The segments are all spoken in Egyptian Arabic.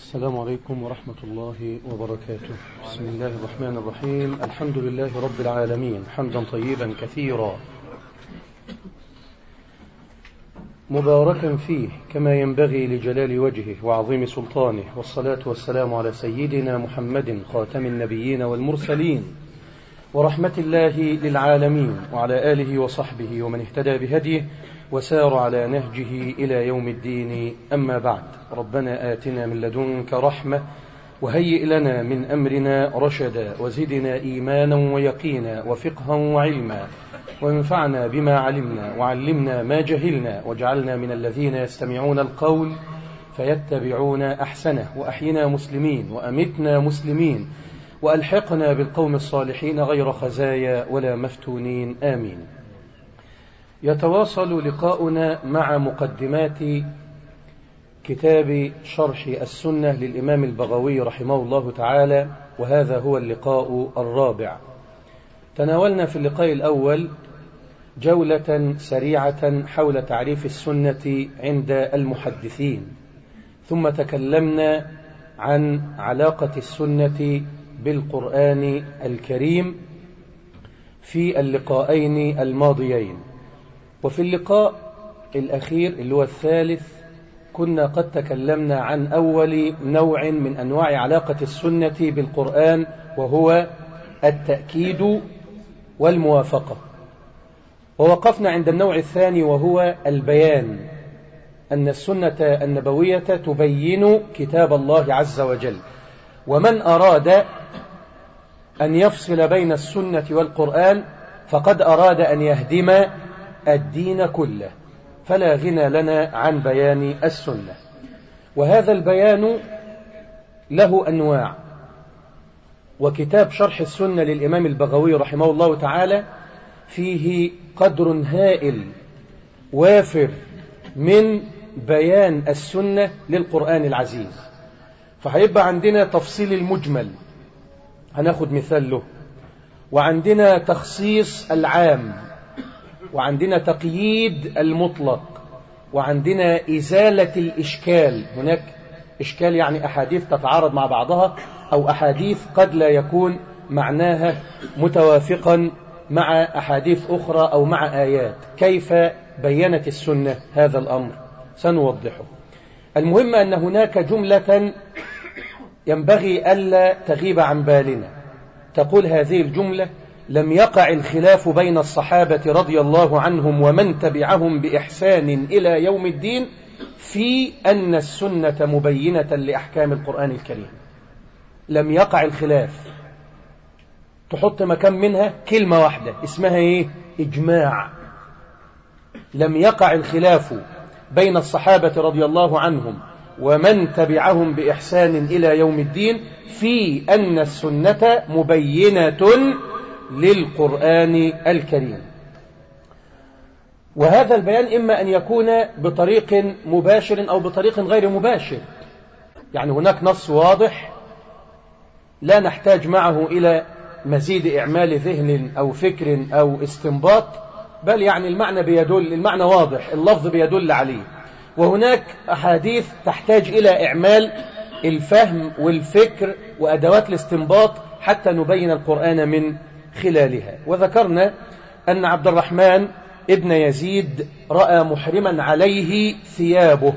السلام عليكم ورحمة الله وبركاته بسم الله الرحمن الرحيم الحمد لله رب العالمين حمدا طيبا كثيرا مباركا فيه كما ينبغي لجلال وجهه وعظيم سلطانه والصلاة والسلام على سيدنا محمد خاتم النبيين والمرسلين ورحمة الله للعالمين وعلى آله وصحبه ومن اهتدى بهديه وسار على نهجه إلى يوم الدين أما بعد ربنا آتنا من لدنك رحمة وهيئ لنا من أمرنا رشدا وزدنا إيمانا ويقينا وفقها وعلما وانفعنا بما علمنا وعلمنا ما جهلنا واجعلنا من الذين يستمعون القول فيتبعون أحسنه وأحينا مسلمين وأمتنا مسلمين وألحقنا بالقوم الصالحين غير خزايا ولا مفتونين آمين يتواصل لقاؤنا مع مقدمات كتاب شرح السنة للإمام البغوي رحمه الله تعالى وهذا هو اللقاء الرابع تناولنا في اللقاء الأول جولة سريعة حول تعريف السنة عند المحدثين ثم تكلمنا عن علاقة السنة بالقرآن الكريم في اللقاءين الماضيين وفي اللقاء الأخير اللي هو الثالث كنا قد تكلمنا عن أول نوع من أنواع علاقة السنة بالقرآن وهو التأكيد والموافقة ووقفنا عند النوع الثاني وهو البيان أن السنة النبوية تبين كتاب الله عز وجل ومن أراد أن يفصل بين السنة والقرآن فقد أراد أن يهدم الدين كله فلا غنى لنا عن بيان السنة وهذا البيان له أنواع وكتاب شرح السنة للإمام البغوي رحمه الله تعالى فيه قدر هائل وافر من بيان السنة للقرآن العزيز فهيبقى عندنا تفصيل المجمل هناخد مثال له وعندنا تخصيص العام وعندنا تقييد المطلق وعندنا إزالة الإشكال هناك إشكال يعني أحاديث تتعارض مع بعضها أو أحاديث قد لا يكون معناها متوافقا مع أحاديث أخرى أو مع آيات كيف بينت السنة هذا الأمر سنوضحه المهم أن هناك جملة ينبغي ألا تغيب عن بالنا تقول هذه الجملة لم يقع الخلاف بين الصحابة رضي الله عنهم ومن تبعهم بإحسان إلى يوم الدين في أن السنة مبينة لأحكام القرآن الكريم لم يقع الخلاف تحط مكان منها كلمة واحدة اسمها إيه؟ إجماع لم يقع الخلاف بين الصحابة رضي الله عنهم ومن تبعهم بإحسان إلى يوم الدين في أن السنة مبينة للقرآن الكريم وهذا البيان إما أن يكون بطريق مباشر أو بطريق غير مباشر يعني هناك نص واضح لا نحتاج معه إلى مزيد إعمال ذهن أو فكر أو استنباط بل يعني المعنى بيدل المعنى واضح اللفظ بيدل عليه وهناك أحاديث تحتاج إلى إعمال الفهم والفكر وأدوات الاستنباط حتى نبين القرآن من خلالها وذكرنا أن عبد الرحمن ابن يزيد رأى محرما عليه ثيابه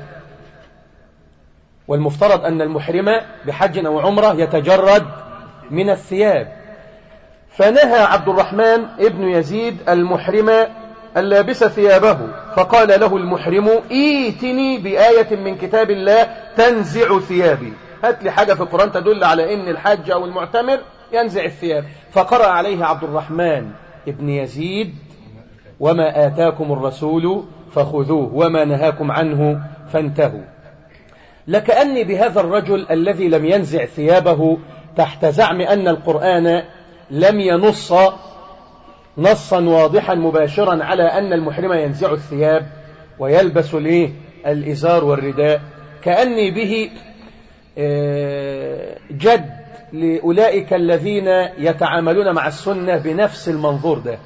والمفترض أن المحرم بحج أو عمره يتجرد من الثياب فنهى عبد الرحمن ابن يزيد المحرم اللابس ثيابه فقال له المحرم ايتني بآية من كتاب الله تنزع ثيابي هات لي حاجة في القرآن تدل على ان الحج أو المعتمر ينزع الثياب فقرأ عليه عبد الرحمن ابن يزيد وما آتاكم الرسول فخذوه وما نهاكم عنه فانتهوا لكأني بهذا الرجل الذي لم ينزع ثيابه تحت زعم أن القرآن لم ينص نصا واضحا مباشرا على أن المحرم ينزع الثياب ويلبس ليه الإزار والرداء كأني به جد لأولئك الذين يتعاملون مع السنة بنفس المنظور ده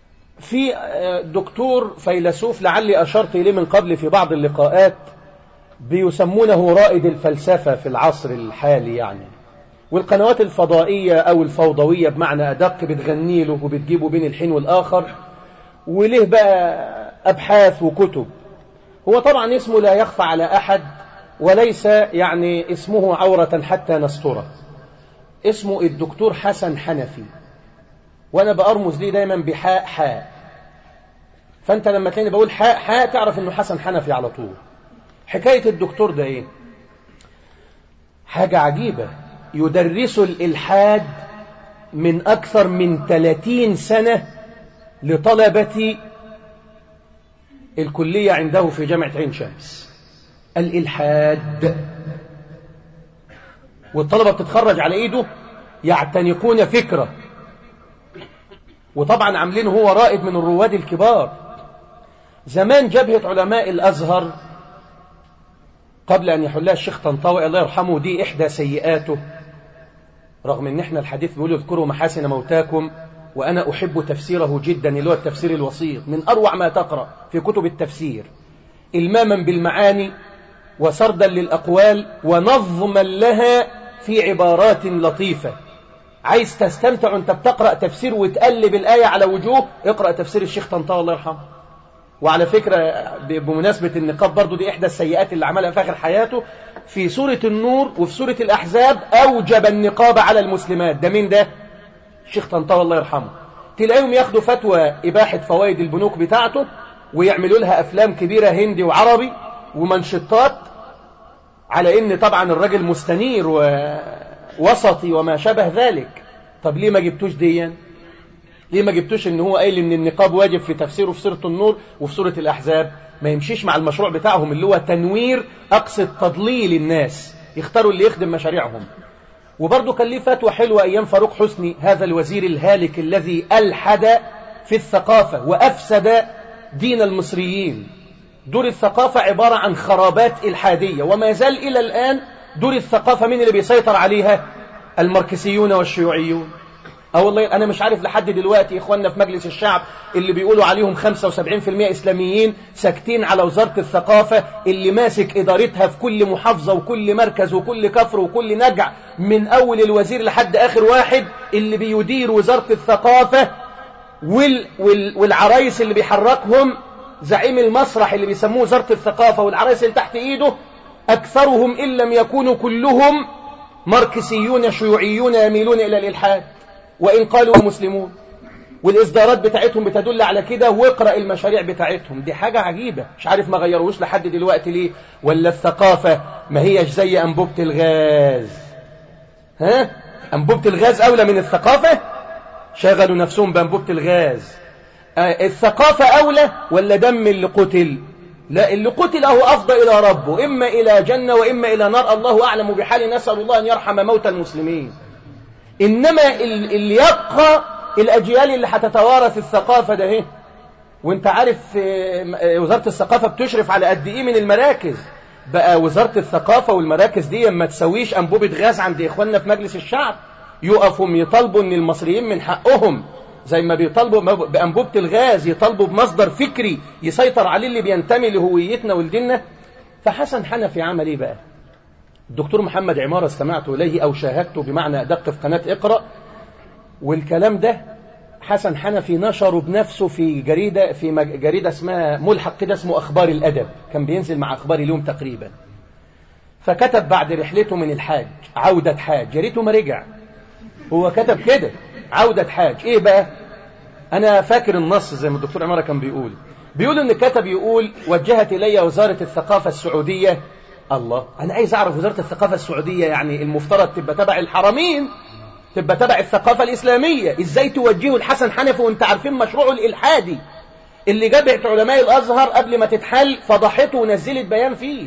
في دكتور فيلسوف لعلي أشرت إليه من قبل في بعض اللقاءات بيسمونه رائد الفلسفة في العصر الحالي يعني والقنوات الفضائية أو الفوضوية بمعنى أدق بتغني له وبتجيبه بين الحين والآخر وليه بقى أبحاث وكتب هو طبعا اسمه لا يخفى على أحد وليس يعني اسمه عورة حتى نستره اسمه الدكتور حسن حنفي وأنا بأرمز ليه دايما بحاء حاء فأنت لما تلاقيني بقول حاء حاء تعرف أنه حسن حنفي على طول حكاية الدكتور ده إيه حاجة عجيبة يدرس الإلحاد من أكثر من 30 سنة لطلبة الكلية عنده في جامعة عين شمس الإلحاد والطلبة بتتخرج على إيده يعتنقون فكرة وطبعا عاملين هو رائد من الرواد الكبار زمان جبهة علماء الأزهر قبل أن يحلها الشيخ طنطاوي الله يرحمه دي إحدى سيئاته رغم أن احنا الحديث بيقول اذكروا محاسن موتاكم وأنا أحب تفسيره جدا اللي هو التفسير الوسيط من أروع ما تقرأ في كتب التفسير إلماما بالمعاني وسردا للأقوال ونظما لها في عبارات لطيفة عايز تستمتع وانت بتقرأ تفسير وتقلب الآية على وجوه اقرأ تفسير الشيخ طنطاوي الله يرحمه وعلى فكرة بمناسبة النقاب برضو دي إحدى السيئات اللي عملها في آخر حياته في سورة النور وفي سورة الأحزاب أوجب النقاب على المسلمات ده مين ده؟ الشيخ طنطاوي الله يرحمه تلاقيهم ياخدوا فتوى إباحة فوائد البنوك بتاعته ويعملوا لها أفلام كبيرة هندي وعربي ومنشطات على إن طبعا الراجل مستنير ووسطي وما شابه ذلك طب ليه ما جبتوش ديا ليه ما جبتوش ان هو قايل ان النقاب واجب في تفسيره في سورة النور وفي سورة الأحزاب ما يمشيش مع المشروع بتاعهم اللي هو تنوير أقصد تضليل الناس يختاروا اللي يخدم مشاريعهم وبرضه كان ليه فتوى حلوة أيام فاروق حسني هذا الوزير الهالك الذي ألحد في الثقافة وأفسد دين المصريين دور الثقافة عبارة عن خرابات إلحادية وما يزال إلى الآن دور الثقافة من اللي بيسيطر عليها الماركسيون والشيوعيون اه والله انا مش عارف لحد دلوقتي اخواننا في مجلس الشعب اللي بيقولوا عليهم 75% اسلاميين ساكتين على وزارة الثقافة اللي ماسك ادارتها في كل محافظة وكل مركز وكل كفر وكل نجع من اول الوزير لحد اخر واحد اللي بيدير وزارة الثقافة وال وال والعرايس اللي بيحركهم زعيم المسرح اللي بيسموه وزارة الثقافة والعرايس اللي تحت ايده اكثرهم ان لم يكونوا كلهم ماركسيون شيوعيون يميلون الى الالحاد وإن قالوا مسلمون والإصدارات بتاعتهم بتدل على كده واقرأ المشاريع بتاعتهم دي حاجة عجيبة مش عارف ما غيروش لحد دلوقتي ليه ولا الثقافة ما هيش زي أنبوبة الغاز ها أنبوبة الغاز أولى من الثقافة شغلوا نفسهم بأنبوبة الغاز آه الثقافة أولى ولا دم اللي قتل لا اللي قتل هو أفضى إلى ربه إما إلى جنة وإما إلى نار الله أعلم بحال نسأل الله أن يرحم موتى المسلمين إنما اللي يبقى الأجيال اللي هتتوارث الثقافة ده اهي وانت عارف وزارة الثقافة بتشرف على قد ايه من المراكز بقى وزارة الثقافة والمراكز دي ما تسويش أنبوبة غاز عند إخواننا في مجلس الشعب يقفوا يطالبوا ان المصريين من حقهم زي ما بيطالبوا بأنبوبة الغاز يطالبوا بمصدر فكري يسيطر عليه اللي بينتمي لهويتنا ولديننا فحسن حنفي عمل ايه بقى الدكتور محمد عمارة استمعت إليه أو شاهدته بمعنى أدق في قناة اقرأ والكلام ده حسن حنفي نشره بنفسه في جريدة في جريدة اسمها ملحق كده اسمه أخبار الأدب كان بينزل مع أخبار اليوم تقريبا فكتب بعد رحلته من الحاج عودة حاج يا ريته ما رجع هو كتب كده عودة حاج ايه بقى انا فاكر النص زي ما الدكتور عمارة كان بيقول بيقول ان كتب يقول وجهت الي وزارة الثقافة السعودية الله أنا عايز أعرف وزارة الثقافة السعودية يعني المفترض تبقى تبع الحرمين تبقى تبع الثقافة الإسلامية إزاي توجهوا الحسن حنفي وانت عارفين مشروعه الإلحادي اللي جابت علماء الأزهر قبل ما تتحل فضحته ونزلت بيان فيه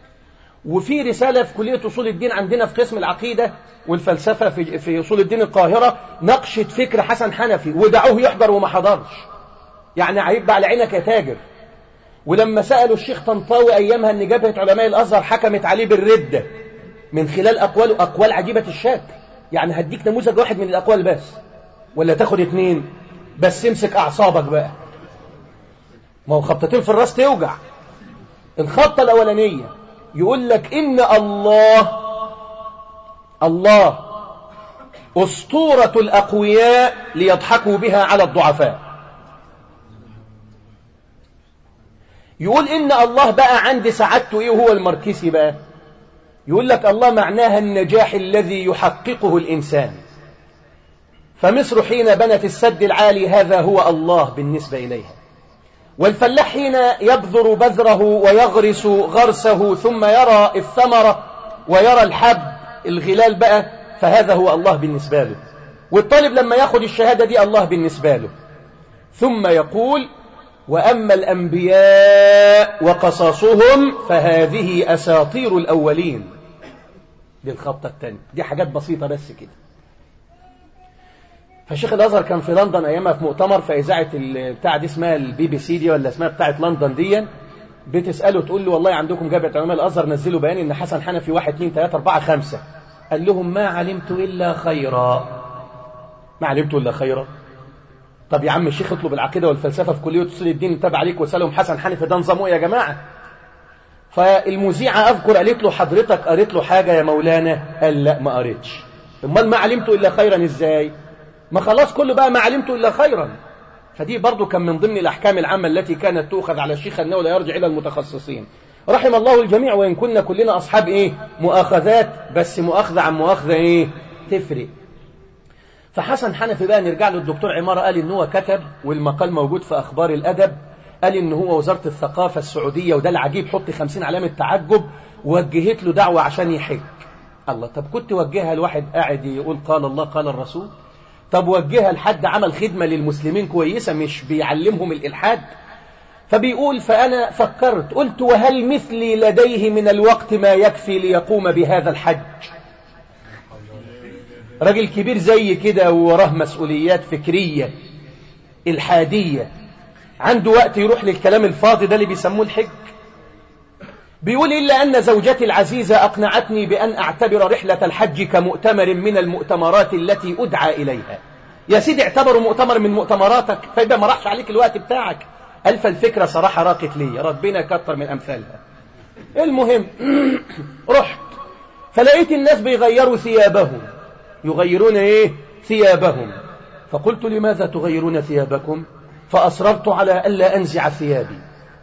وفي رسالة في كلية أصول الدين عندنا في قسم العقيدة والفلسفة في, في أصول الدين القاهرة ناقشت فكر حسن حنفي ودعوه يحضر وما حضرش يعني هيبقى على عينك يا تاجر ولما سألوا الشيخ طنطاوي أيامها أن جبهة علماء الأزهر حكمت عليه بالردة من خلال أقواله أقوال عجيبة الشكل يعني هديك نموذج واحد من الأقوال بس ولا تاخد اتنين بس امسك أعصابك بقى ما هو خبطتين في الراس توجع الخبطة الأولانية يقول لك إن الله الله أسطورة الأقوياء ليضحكوا بها على الضعفاء يقول إن الله بقى عند سعادته إيه هو المركزي بقى يقول لك الله معناها النجاح الذي يحققه الإنسان فمصر حين بنت السد العالي هذا هو الله بالنسبة إليها والفلاح حين يبذر بذره ويغرس غرسه ثم يرى الثمرة ويرى الحب الغلال بقى فهذا هو الله بالنسبة له والطالب لما ياخد الشهادة دي الله بالنسبة له ثم يقول وأما الأنبياء وقصصهم فهذه أساطير الأولين دي الخطة الثانية دي حاجات بسيطة بس كده فشيخ الأزهر كان في لندن أيامها في مؤتمر في إذاعة بتاع دي اسمها البي بي سي دي ولا اسمها بتاعة لندن دي بتسأله تقول له والله عندكم جامعة علماء الأزهر نزلوا بيان إن حسن حنفي واحد اثنين ثلاثة أربعة خمسة قال لهم ما علمت إلا خيرا ما علمت إلا خيرا طب يا عم الشيخ اطلب العقيدة والفلسفة في كلية أصول الدين تابع عليك وسألهم حسن حنفي ده نظامه يا جماعة فالمذيعة أذكر قالت له حضرتك قريت له حاجة يا مولانا قال لا ما قريتش امال ما علمت إلا خيرا إزاي ما خلاص كله بقى ما علمت إلا خيرا فدي برضو كان من ضمن الأحكام العامة التي كانت تؤخذ على الشيخ أنه لا يرجع إلى المتخصصين رحم الله الجميع وإن كنا كلنا أصحاب إيه مؤاخذات بس مؤاخذة عن مؤاخذة إيه تفرق فحسن حنفي بقى نرجع له الدكتور عمارة قال إن هو كتب والمقال موجود في أخبار الأدب قال إن هو وزارة الثقافة السعودية وده العجيب حط خمسين علامة تعجب وجهت له دعوة عشان يحج الله طب كنت وجهها لواحد قاعد يقول قال الله قال الرسول طب وجهها لحد عمل خدمة للمسلمين كويسة مش بيعلمهم الإلحاد فبيقول فأنا فكرت قلت وهل مثلي لديه من الوقت ما يكفي ليقوم بهذا الحج راجل كبير زي كده ووراه مسؤوليات فكرية الحادية عنده وقت يروح للكلام الفاضي ده اللي بيسموه الحج بيقول إلا أن زوجتي العزيزة أقنعتني بأن أعتبر رحلة الحج كمؤتمر من المؤتمرات التي أدعى إليها يا سيدي اعتبروا مؤتمر من مؤتمراتك فإذا ما راحش عليك الوقت بتاعك ألف الفكرة صراحة راقت لي ربنا كتر من أمثالها المهم رحت فلقيت الناس بيغيروا ثيابهم يغيرون إيه ثيابهم فقلت لماذا تغيرون ثيابكم فأصررت على ألا أنزع ثيابي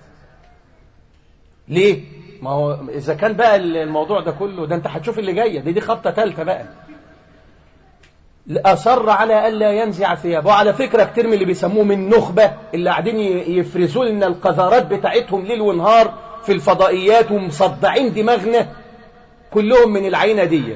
ليه ما هو إذا كان بقى الموضوع ده كله ده أنت هتشوف اللي جاية دي دي خبطة ثالثة بقى أصر على ألا ينزع ثيابه وعلى فكرة كتير من اللي بيسموه من نخبة اللي قاعدين يفرزوا لنا القذارات بتاعتهم ليل ونهار في الفضائيات ومصدعين دماغنا كلهم من العينة دي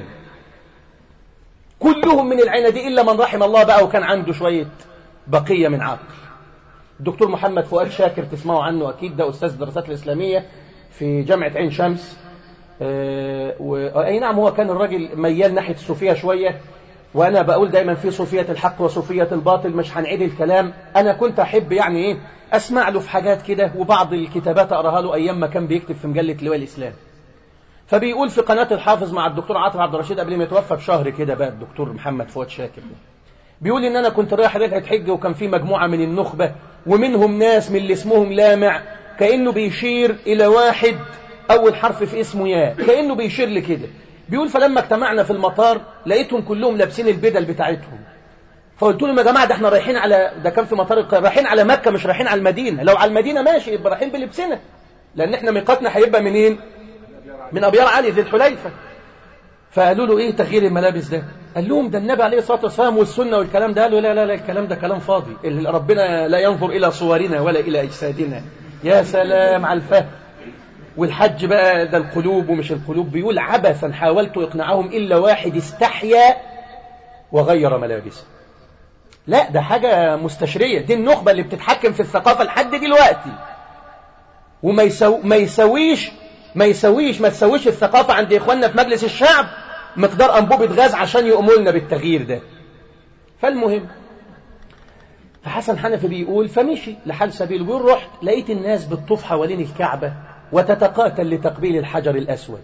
كلهم من العينة دي إلا من رحم الله بقى وكان عنده شوية بقية من عقل الدكتور محمد فؤاد شاكر تسمعوا عنه أكيد ده أستاذ الدراسات الإسلامية في جامعة عين شمس أه وأي نعم هو كان الراجل ميال ناحية الصوفية شوية وأنا بقول دايما في صوفية الحق وصوفية الباطل مش هنعيد الكلام أنا كنت أحب يعني إيه أسمع له في حاجات كده وبعض الكتابات أقراها له أيام ما كان بيكتب في مجلة لواء الإسلام فبيقول في قناة الحافظ مع الدكتور عاطف عبد الرشيد قبل ما يتوفى بشهر كده بقى الدكتور محمد فؤاد شاكر بيقول إن أنا كنت رايح رحلة حج وكان في مجموعة من النخبة ومنهم ناس من اللي اسمهم لامع كأنه بيشير إلى واحد أول حرف في اسمه ياء كأنه بيشير لكده بيقول فلما اجتمعنا في المطار لقيتهم كلهم لابسين البدل بتاعتهم فقلت لهم يا جماعه ده احنا رايحين على ده كان في مطار القاهره رايحين على مكه مش رايحين على المدينه لو على المدينه ماشي يبقى رايحين بلبسنا لان احنا ميقاتنا هيبقى منين من ابيار علي ذي الحليفه فقالوا له ايه تغيير الملابس ده قال لهم ده النبي عليه الصلاه والسلام والسنه والكلام ده قالوا لا لا لا الكلام ده كلام فاضي ربنا لا ينظر الى صورنا ولا الى اجسادنا يا سلام على الفهم والحج بقى ده القلوب ومش القلوب بيقول عبثا حاولت إقناعهم إلا واحد استحيا وغير ملابسه لا ده حاجة مستشرية دي النخبة اللي بتتحكم في الثقافة لحد دلوقتي وما يسو... ما يسويش ما يسويش ما تسويش الثقافة عند إخواننا في مجلس الشعب مقدار أنبوبة غاز عشان يقوموا لنا بالتغيير ده فالمهم فحسن حنفي بيقول فمشي لحال سبيل بيقول رحت لقيت الناس بتطوف حوالين الكعبة وتتقاتل لتقبيل الحجر الأسود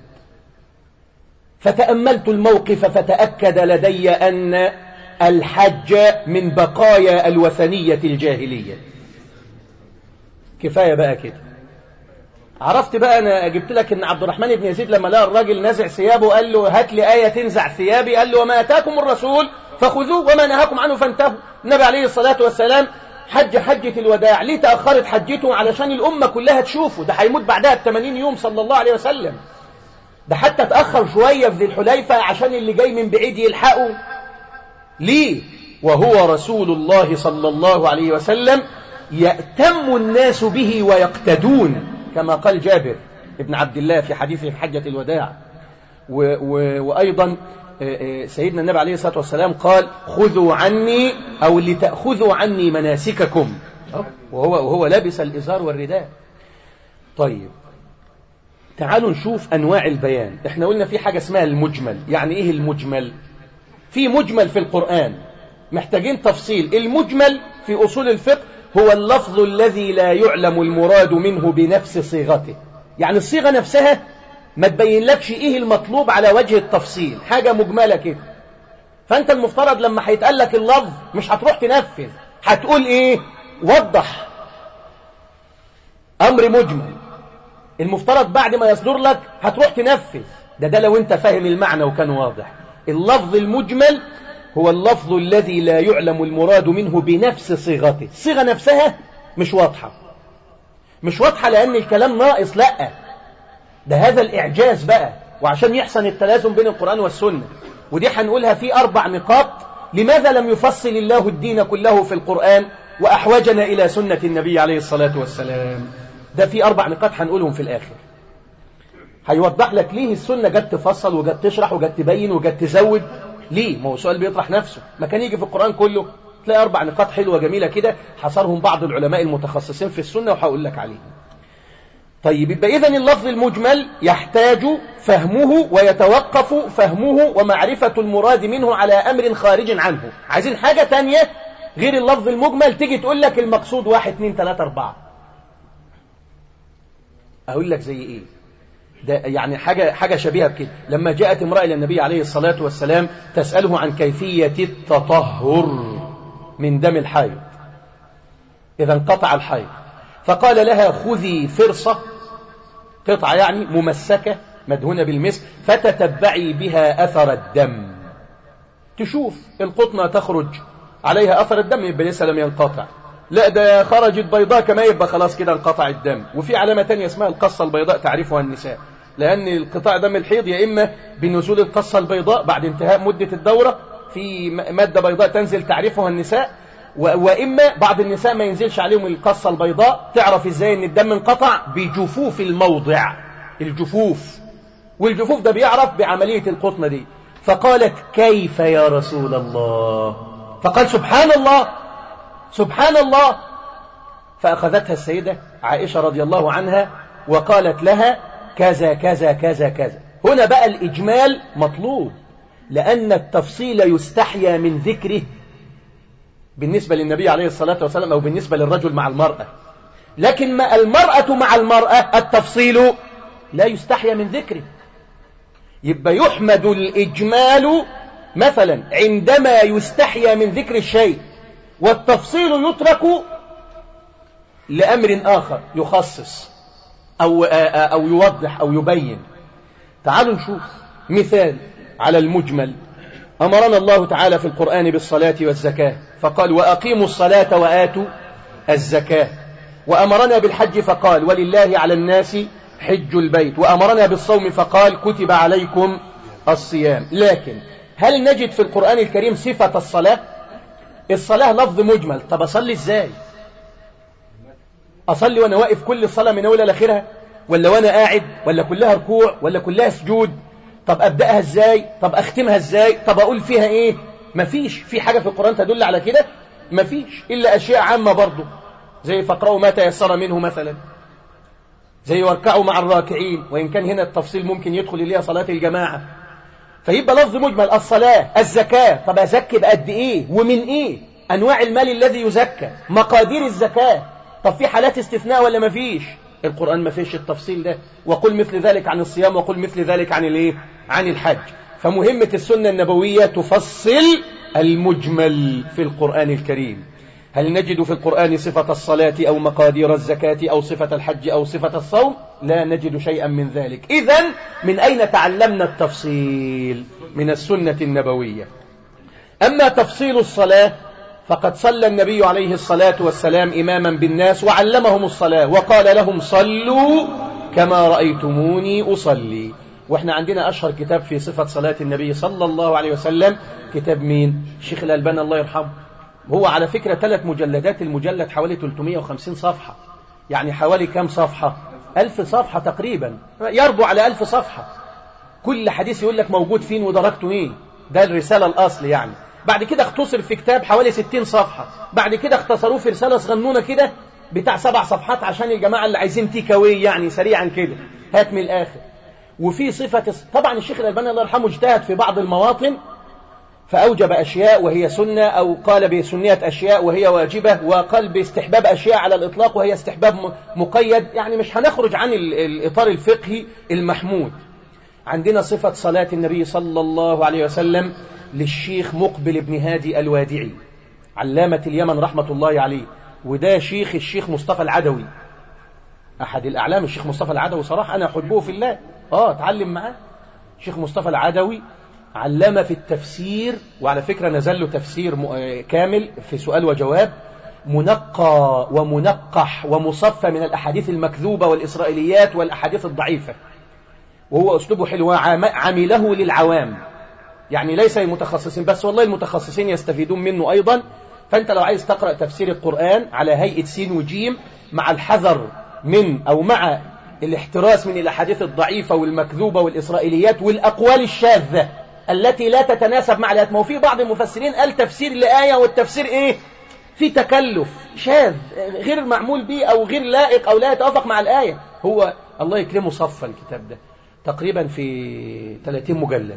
فتأملت الموقف فتأكد لدي أن الحج من بقايا الوثنية الجاهلية كفاية بقى كده عرفت بقى انا جبت لك ان عبد الرحمن بن يزيد لما لقى الراجل نزع ثيابه قال له هات لي ايه تنزع ثيابي قال له وما اتاكم الرسول فخذوه وما نهاكم عنه فانتهوا النبي عليه الصلاه والسلام حج حجة الوداع ليه تأخرت حجته علشان الأمة كلها تشوفه ده هيموت بعدها ب 80 يوم صلى الله عليه وسلم ده حتى تأخر شوية في ذي الحليفة عشان اللي جاي من بعيد يلحقه ليه وهو رسول الله صلى الله عليه وسلم يأتم الناس به ويقتدون كما قال جابر ابن عبد الله في حديثه في حجة الوداع و و وأيضا سيدنا النبي عليه الصلاة والسلام قال خذوا عني أو لتأخذوا عني مناسككم وهو, وهو لابس الإزار والرداء طيب تعالوا نشوف أنواع البيان احنا قلنا في حاجة اسمها المجمل يعني ايه المجمل في مجمل في القرآن محتاجين تفصيل المجمل في أصول الفقه هو اللفظ الذي لا يعلم المراد منه بنفس صيغته يعني الصيغة نفسها ما تبين لكش ايه المطلوب على وجه التفصيل حاجة مجملة كده فانت المفترض لما هيتقال لك اللفظ مش هتروح تنفذ هتقول ايه وضح امر مجمل المفترض بعد ما يصدر لك هتروح تنفذ ده ده لو انت فاهم المعنى وكان واضح اللفظ المجمل هو اللفظ الذي لا يعلم المراد منه بنفس صيغته الصيغة نفسها مش واضحة مش واضحة لأن الكلام ناقص لأ ده هذا الإعجاز بقى وعشان يحسن التلازم بين القرآن والسنة ودي هنقولها في أربع نقاط لماذا لم يفصل الله الدين كله في القرآن وأحوجنا إلى سنة النبي عليه الصلاة والسلام ده في أربع نقاط هنقولهم في الآخر هيوضح لك ليه السنة جت تفصل وجت تشرح وجت تبين وجت تزود ليه ما هو سؤال بيطرح نفسه ما كان يجي في القرآن كله تلاقي أربع نقاط حلوة جميلة كده حصرهم بعض العلماء المتخصصين في السنة وهقول لك عليهم طيب يبقى إذن اللفظ المجمل يحتاج فهمه ويتوقف فهمه ومعرفة المراد منه على أمر خارج عنه عايزين حاجة تانية غير اللفظ المجمل تيجي تقول لك المقصود واحد اتنين تلاتة أربعة أقول لك زي إيه ده يعني حاجة, حاجة شبيهة بكده لما جاءت امرأة إلى النبي عليه الصلاة والسلام تسأله عن كيفية التطهر من دم الحيض إذا انقطع الحيض فقال لها خذي فرصة قطعة يعني ممسكة مدهونة بالمسك فتتبعي بها أثر الدم تشوف القطنة تخرج عليها أثر الدم يبقى لسه لم ينقطع لا ده خرجت بيضاء كما يبقى خلاص كده انقطع الدم وفي علامة تانية اسمها القصة البيضاء تعرفها النساء لأن انقطاع دم الحيض يا إما بنزول القصة البيضاء بعد انتهاء مدة الدورة في مادة بيضاء تنزل تعرفها النساء وإما بعض النساء ما ينزلش عليهم القصة البيضاء تعرف إزاي أن الدم انقطع بجفوف الموضع الجفوف والجفوف ده بيعرف بعملية القطنة دي فقالت كيف يا رسول الله فقال سبحان الله سبحان الله فأخذتها السيدة عائشة رضي الله عنها وقالت لها كذا كذا كذا كذا هنا بقى الإجمال مطلوب لأن التفصيل يستحيا من ذكره بالنسبة للنبي عليه الصلاة والسلام أو بالنسبة للرجل مع المرأة لكن ما المرأة مع المرأة التفصيل لا يستحيا من ذكره يبقى يحمد الإجمال مثلا عندما يستحيا من ذكر الشيء والتفصيل يترك لأمر آخر يخصص أو, أو يوضح أو يبين تعالوا نشوف مثال على المجمل أمرنا الله تعالى في القرآن بالصلاة والزكاة فقال وأقيموا الصلاة وآتوا الزكاة وأمرنا بالحج فقال ولله على الناس حج البيت وأمرنا بالصوم فقال كتب عليكم الصيام لكن هل نجد في القرآن الكريم صفة الصلاة الصلاة لفظ مجمل طب أصلي إزاي أصلي وأنا واقف كل الصلاة من أولها لآخرها ولا وأنا قاعد ولا كلها ركوع ولا كلها سجود طب أبدأها إزاي طب أختمها إزاي طب أقول فيها إيه مفيش في حاجة في القرآن تدل على كده مفيش إلا أشياء عامة برضه زي فاقرأوا ما تيسر منه مثلا زي واركعوا مع الراكعين وإن كان هنا التفصيل ممكن يدخل إليها صلاة الجماعة فيبقى لفظ مجمل الصلاة الزكاة طب أزكي بقد إيه ومن إيه أنواع المال الذي يزكى مقادير الزكاة طب في حالات استثناء ولا مفيش القرآن ما فيش التفصيل ده وقل مثل ذلك عن الصيام وقل مثل ذلك عن الايه عن الحج فمهمة السنة النبوية تفصل المجمل في القرآن الكريم هل نجد في القرآن صفة الصلاة أو مقادير الزكاة أو صفة الحج أو صفة الصوم لا نجد شيئا من ذلك إذا من أين تعلمنا التفصيل من السنة النبوية أما تفصيل الصلاة فقد صلى النبي عليه الصلاة والسلام إماما بالناس وعلمهم الصلاة وقال لهم صلوا كما رأيتموني أصلي واحنا عندنا أشهر كتاب في صفة صلاة النبي صلى الله عليه وسلم كتاب مين شيخ الألبان الله يرحمه هو على فكرة ثلاث مجلدات المجلد حوالي 350 صفحة يعني حوالي كم صفحة ألف صفحة تقريبا يربو على ألف صفحة كل حديث يقول لك موجود فين ودرجته ايه ده الرسالة الأصل يعني بعد كده اختصر في كتاب حوالي 60 صفحة بعد كده اختصروه في رسالة صغنونة كده بتاع سبع صفحات عشان الجماعة اللي عايزين تيكاوي يعني سريعا كده هات من الآخر وفي صفة طبعا الشيخ الألباني الله يرحمه اجتهد في بعض المواطن فأوجب أشياء وهي سنة أو قال بسنية أشياء وهي واجبة وقال باستحباب أشياء على الإطلاق وهي استحباب مقيد يعني مش هنخرج عن الإطار الفقهي المحمود عندنا صفة صلاة النبي صلى الله عليه وسلم للشيخ مقبل بن هادي الوادعي علامة اليمن رحمة الله عليه وده شيخ الشيخ مصطفى العدوي أحد الأعلام الشيخ مصطفى العدوي صراحة أنا أحبه في الله آه اتعلم معاه الشيخ مصطفى العدوي علم في التفسير وعلى فكرة نزل له تفسير كامل في سؤال وجواب منقى ومنقح ومصفى من الأحاديث المكذوبة والإسرائيليات والأحاديث الضعيفة وهو أسلوبه حلو عمله للعوام يعني ليس المتخصصين بس والله المتخصصين يستفيدون منه أيضا فأنت لو عايز تقرأ تفسير القرآن على هيئة سين وجيم مع الحذر من أو مع الاحتراس من الأحاديث الضعيفة والمكذوبة والإسرائيليات والأقوال الشاذة التي لا تتناسب مع الآيات ما هو في بعض المفسرين قال تفسير لآية والتفسير إيه في تكلف شاذ غير معمول به أو غير لائق أو لا يتوافق مع الآية هو الله يكرمه صفى الكتاب ده تقريبا في 30 مجلد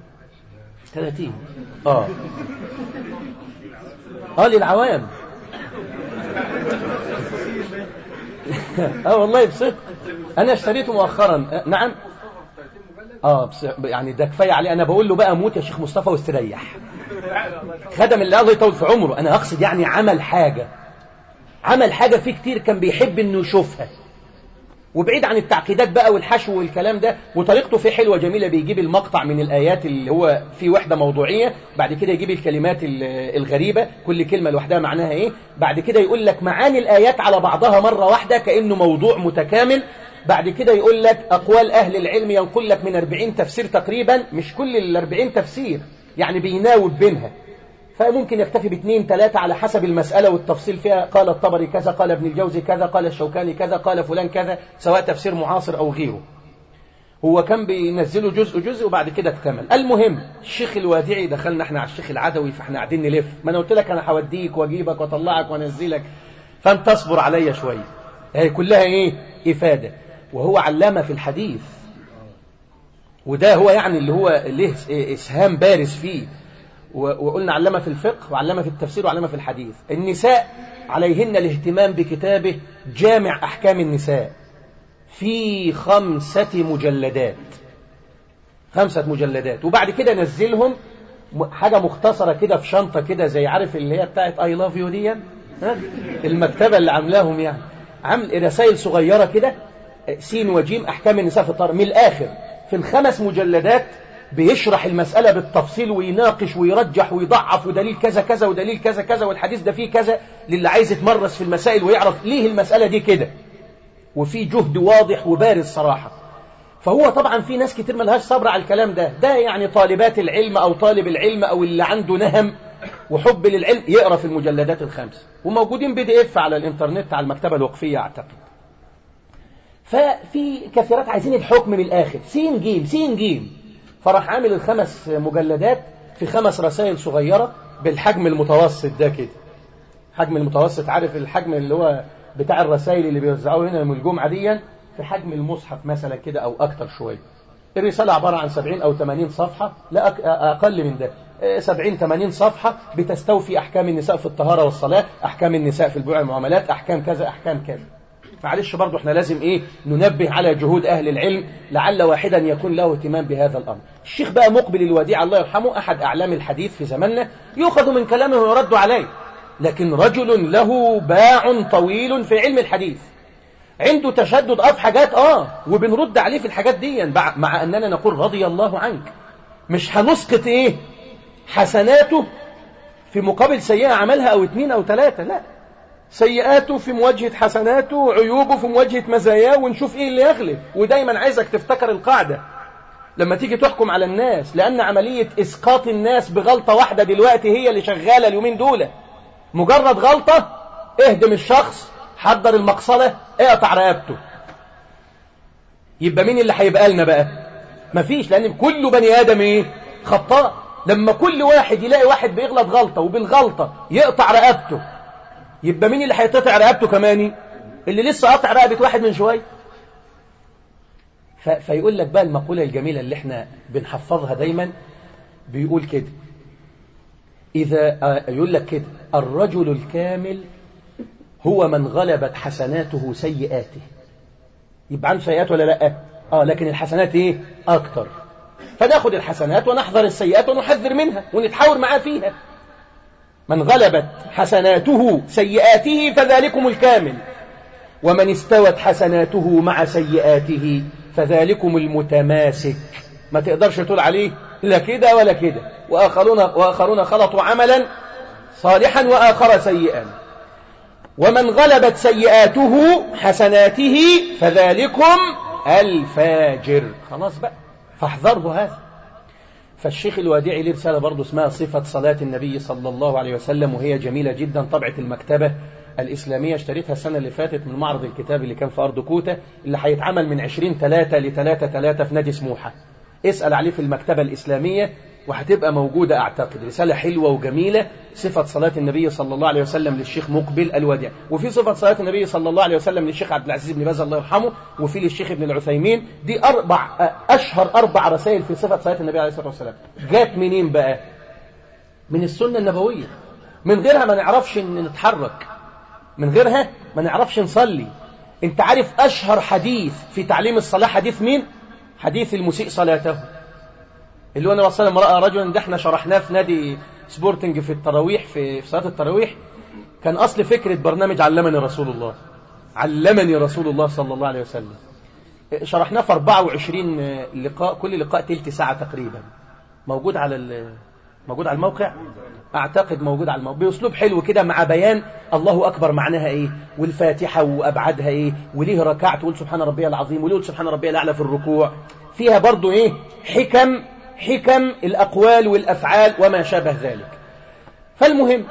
30 اه اه للعوام اه والله بصدق انا اشتريته مؤخرا نعم اه بس يعني ده كفايه عليه انا بقول له بقى موت يا شيخ مصطفى واستريح خدم اللي الله يطول في عمره انا اقصد يعني عمل حاجه عمل حاجه فيه كتير كان بيحب انه يشوفها وبعيد عن التعقيدات بقى والحشو والكلام ده وطريقته فيه حلوة جميلة بيجيب المقطع من الآيات اللي هو في وحدة موضوعية بعد كده يجيب الكلمات الغريبة كل كلمة لوحدها معناها ايه بعد كده يقول لك معاني الآيات على بعضها مرة واحدة كأنه موضوع متكامل بعد كده يقول لك أقوال أهل العلم ينقل لك من 40 تفسير تقريبا مش كل ال 40 تفسير يعني بيناوب بينها فممكن يكتفي باثنين ثلاثة على حسب المسألة والتفصيل فيها قال الطبري كذا قال ابن الجوزي كذا قال الشوكاني كذا قال فلان كذا سواء تفسير معاصر أو غيره هو كان بينزله جزء جزء وبعد كده اكتمل المهم الشيخ الوادعي دخلنا احنا على الشيخ العدوي فاحنا قاعدين نلف ما انا قلت لك انا هوديك واجيبك واطلعك وانزلك فانت اصبر عليا شويه هي كلها ايه افاده وهو علامه في الحديث وده هو يعني اللي هو له اسهام بارز فيه وقلنا علمه في الفقه وعلمه في التفسير وعلمه في الحديث النساء عليهن الاهتمام بكتابه جامع أحكام النساء في خمسة مجلدات خمسة مجلدات وبعد كده نزلهم حاجة مختصرة كده في شنطة كده زي عارف اللي هي بتاعت اي لاف يو دي المكتبة اللي عاملاهم يعني عامل رسائل صغيرة كده سين وجيم أحكام النساء في الطار من الآخر في الخمس مجلدات بيشرح المسألة بالتفصيل ويناقش ويرجح ويضعف ودليل كذا كذا ودليل كذا كذا والحديث ده فيه كذا للي عايز يتمرس في المسائل ويعرف ليه المسألة دي كده وفي جهد واضح وبارز صراحة فهو طبعا في ناس كتير ملهاش صبر على الكلام ده ده يعني طالبات العلم أو طالب العلم أو اللي عنده نهم وحب للعلم يقرأ في المجلدات الخمس وموجودين بي دي اف على الانترنت على المكتبة الوقفية أعتقد ففي كثيرات عايزين الحكم من الآخر سين جيم سين جيم فراح عامل الخمس مجلدات في خمس رسائل صغيرة بالحجم المتوسط ده كده حجم المتوسط عارف الحجم اللي هو بتاع الرسائل اللي بيوزعوه هنا من الجمعة دي في حجم المصحف مثلا كده أو أكتر شوية الرسالة عبارة عن 70 أو 80 صفحة لا أقل من ده 70 80 صفحة بتستوفي أحكام النساء في الطهارة والصلاة أحكام النساء في البيع والمعاملات أحكام كذا أحكام كذا معلش برضو احنا لازم ايه ننبه على جهود اهل العلم لعل واحدا يكون له اهتمام بهذا الامر الشيخ بقى مقبل الوديع الله يرحمه احد اعلام الحديث في زماننا يؤخذ من كلامه ويرد عليه لكن رجل له باع طويل في علم الحديث عنده تشدد اه في حاجات اه وبنرد عليه في الحاجات دي مع اننا نقول رضي الله عنك مش هنسقط ايه حسناته في مقابل سيئة عملها او اتنين او تلاتة لا سيئاته في مواجهة حسناته وعيوبه في مواجهة مزاياه ونشوف ايه اللي يغلب ودايما عايزك تفتكر القاعدة لما تيجي تحكم على الناس لأن عملية إسقاط الناس بغلطة واحدة دلوقتي هي اللي شغالة اليومين دول مجرد غلطة اهدم الشخص حضر المقصلة اقطع رقبته يبقى مين اللي هيبقى لنا بقى مفيش لأن كل بني آدم ايه خطاء لما كل واحد يلاقي واحد بيغلط غلطة وبالغلطة يقطع رقبته يبقى مين اللي هيتقطع رقبته كماني اللي لسه قطع رقبة واحد من شوية فيقول لك بقى المقولة الجميلة اللي احنا بنحفظها دايما بيقول كده إذا يقول لك كده الرجل الكامل هو من غلبت حسناته سيئاته يبقى عنده سيئات ولا لا اه لكن الحسنات ايه اكتر فناخد الحسنات ونحذر السيئات ونحذر منها ونتحاور معاه فيها من غلبت حسناته سيئاته فذلكم الكامل ومن استوت حسناته مع سيئاته فذلكم المتماسك ما تقدرش تقول عليه لا كده ولا كده وآخرون, وآخرون خلطوا عملا صالحا وآخر سيئا ومن غلبت سيئاته حسناته فذلكم الفاجر خلاص بقى فاحذره هذا فالشيخ الوادعي له رسالة برضه اسمها صفة صلاة النبي صلى الله عليه وسلم وهي جميلة جدا طبعة المكتبة الإسلامية اشتريتها السنة اللي فاتت من معرض الكتاب اللي كان في أرض كوتا اللي هيتعمل من 20 3 ل 3 3 في نادي سموحة اسأل عليه في المكتبة الإسلامية وهتبقى موجودة أعتقد رسالة حلوة وجميلة صفة صلاة النبي صلى الله عليه وسلم للشيخ مقبل الوديع وفي صفة صلاة النبي صلى الله عليه وسلم للشيخ عبد العزيز بن باز الله يرحمه وفي للشيخ ابن العثيمين دي أربع أشهر أربع رسائل في صفة صلاة النبي عليه الصلاة والسلام جات منين بقى من السنة النبوية من غيرها ما نعرفش ان نتحرك من غيرها ما نعرفش نصلي انت عارف اشهر حديث في تعليم الصلاة حديث مين حديث المسيء صلاته اللي هو النبي صلى الله عليه وسلم رأى رجلا ده احنا شرحناه في نادي سبورتنج في التراويح في صلاة التراويح كان أصل فكرة برنامج علمني رسول الله علمني رسول الله صلى الله عليه وسلم شرحناه في 24 لقاء كل لقاء تلت ساعة تقريبا موجود على موجود على الموقع أعتقد موجود على الموقع بأسلوب حلو كده مع بيان الله أكبر معناها إيه والفاتحة وأبعادها إيه وليه ركعت تقول سبحان ربي العظيم وليه سبحان ربي الأعلى في الركوع فيها برضو إيه حكم حكم الأقوال والأفعال وما شابه ذلك فالمهم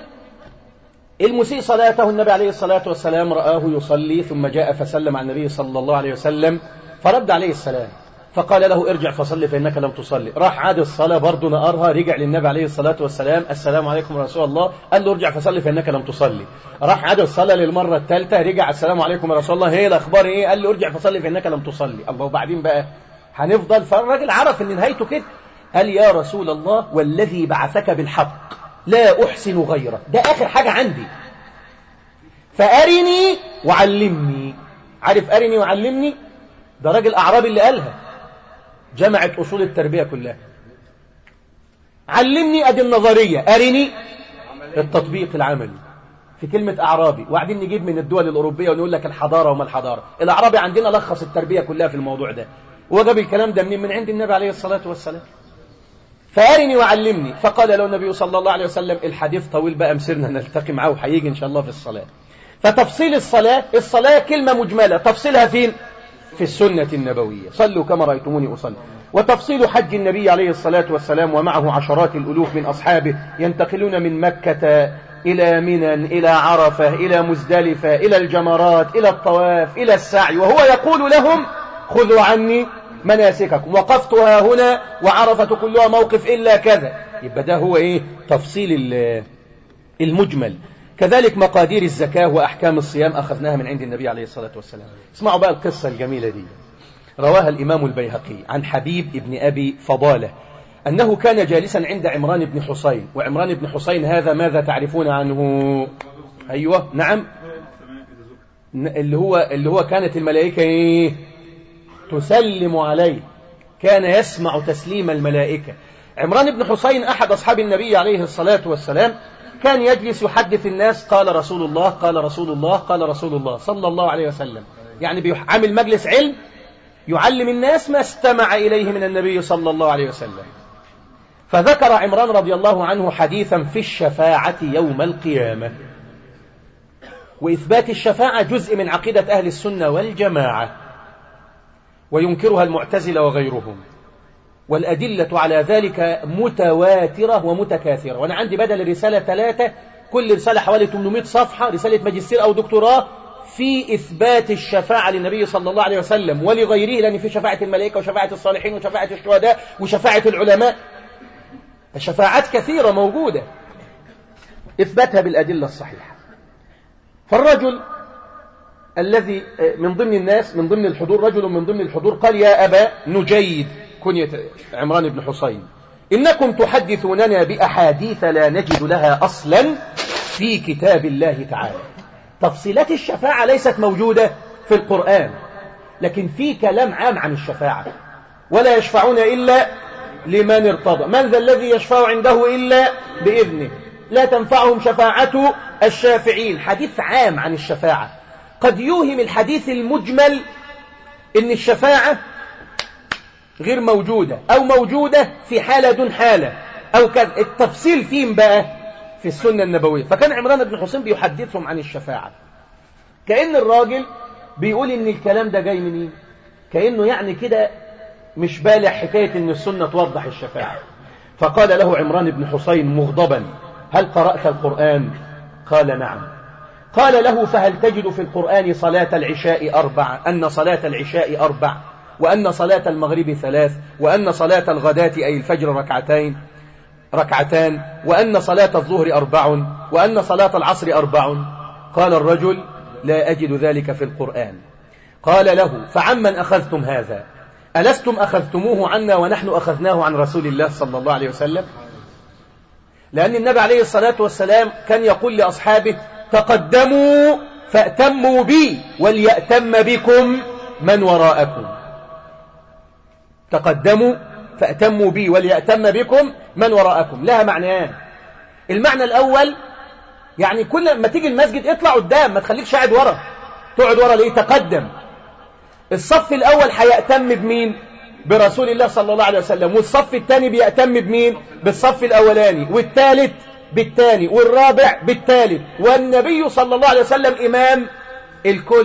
المسيء صلاته النبي عليه الصلاة والسلام رآه يصلي ثم جاء فسلم على النبي صلى الله عليه وسلم فرد عليه السلام فقال له ارجع فصلي فإنك لم تصلي راح عاد الصلاة برضه نقرها رجع للنبي عليه الصلاة والسلام السلام عليكم رسول الله قال له ارجع فصلي فإنك لم تصلي راح عاد الصلاة للمرة الثالثة رجع السلام عليكم رسول الله هي الأخبار إيه قال له ارجع فصلي فإنك لم تصلي الله وبعدين بقى هنفضل فالراجل عرف ان نهايته كده قال يا رسول الله والذي بعثك بالحق لا أحسن غيره ده آخر حاجة عندي فأرني وعلمني عارف أرني وعلمني ده راجل أعرابي اللي قالها جمعت أصول التربية كلها علمني أدي النظرية أرني التطبيق العملي في كلمة أعرابي وبعدين نجيب من الدول الأوروبية ونقول لك الحضارة وما الحضارة الأعرابي عندنا لخص التربية كلها في الموضوع ده وجاب الكلام ده منين من عند النبي عليه الصلاة والسلام فأرني وعلمني فقال له النبي صلى الله عليه وسلم الحديث طويل بقى مسيرنا نلتقي معه وهيجي إن شاء الله في الصلاة فتفصيل الصلاة الصلاة كلمة مجملة تفصيلها فين في السنة النبوية صلوا كما رأيتموني أصلي وتفصيل حج النبي عليه الصلاة والسلام ومعه عشرات الألوف من أصحابه ينتقلون من مكة إلى منى إلى عرفة إلى مزدلفة إلى الجمرات إلى الطواف إلى السعي وهو يقول لهم خذوا عني مناسككم وقفتها هنا وعرفة كلها موقف إلا كذا يبقى ده هو إيه تفصيل المجمل كذلك مقادير الزكاة وأحكام الصيام أخذناها من عند النبي عليه الصلاة والسلام اسمعوا بقى القصة الجميلة دي رواها الإمام البيهقي عن حبيب ابن أبي فضالة أنه كان جالسا عند عمران بن حسين وعمران بن حسين هذا ماذا تعرفون عنه أيوة نعم اللي هو اللي هو كانت الملائكة إيه تسلم عليه كان يسمع تسليم الملائكة عمران بن حسين أحد أصحاب النبي عليه الصلاة والسلام كان يجلس يحدث الناس قال رسول الله قال رسول الله قال رسول الله صلى الله عليه وسلم يعني عامل مجلس علم يعلم الناس ما استمع إليه من النبي صلى الله عليه وسلم فذكر عمران رضي الله عنه حديثا في الشفاعة يوم القيامة وإثبات الشفاعة جزء من عقيدة أهل السنة والجماعة وينكرها المعتزلة وغيرهم والأدلة على ذلك متواترة ومتكاثرة وأنا عندي بدل الرسالة ثلاثة كل رسالة حوالي 800 صفحة رسالة ماجستير أو دكتوراه في إثبات الشفاعة للنبي صلى الله عليه وسلم ولغيره لأن في شفاعة الملائكة وشفاعة الصالحين وشفاعة الشهداء وشفاعة العلماء الشفاعات كثيرة موجودة إثباتها بالأدلة الصحيحة فالرجل الذي من ضمن الناس من ضمن الحضور رجل من ضمن الحضور قال يا أبا نجيد كنية عمران بن حسين إنكم تحدثوننا بأحاديث لا نجد لها أصلا في كتاب الله تعالى تفصيلات الشفاعة ليست موجودة في القرآن لكن في كلام عام عن الشفاعة ولا يشفعون إلا لمن ارتضى من ذا الذي يشفع عنده إلا بإذنه لا تنفعهم شفاعة الشافعين حديث عام عن الشفاعة قد يوهم الحديث المجمل إن الشفاعة غير موجودة أو موجودة في حالة دون حالة أو كذا التفصيل فين بقى في السنة النبوية فكان عمران بن حسين بيحدثهم عن الشفاعة كأن الراجل بيقول إن الكلام ده جاي منين كأنه يعني كده مش بالع حكاية إن السنة توضح الشفاعة فقال له عمران بن حسين مغضبا هل قرأت القرآن قال نعم قال له فهل تجد في القرآن صلاة العشاء أربع أن صلاة العشاء أربع وأن صلاة المغرب ثلاث وأن صلاة الغداة أي الفجر ركعتين ركعتان وأن صلاة الظهر أربع وأن صلاة العصر أربع قال الرجل لا أجد ذلك في القرآن قال له فعمن أخذتم هذا ألستم أخذتموه عنا ونحن أخذناه عن رسول الله صلى الله عليه وسلم لأن النبي عليه الصلاة والسلام كان يقول لأصحابه تقدموا فأتموا بي وليأتم بكم من وراءكم تقدموا فأتموا بي وليأتم بكم من وراءكم لها معنيان المعنى الأول يعني كل ما تيجي المسجد اطلع قدام ما تخليكش قاعد ورا تقعد ورا ليه تقدم الصف الأول هيأتم بمين برسول الله صلى الله عليه وسلم والصف الثاني بيأتم بمين بالصف الأولاني والثالث بالثاني والرابع بالثالث والنبي صلى الله عليه وسلم إمام الكل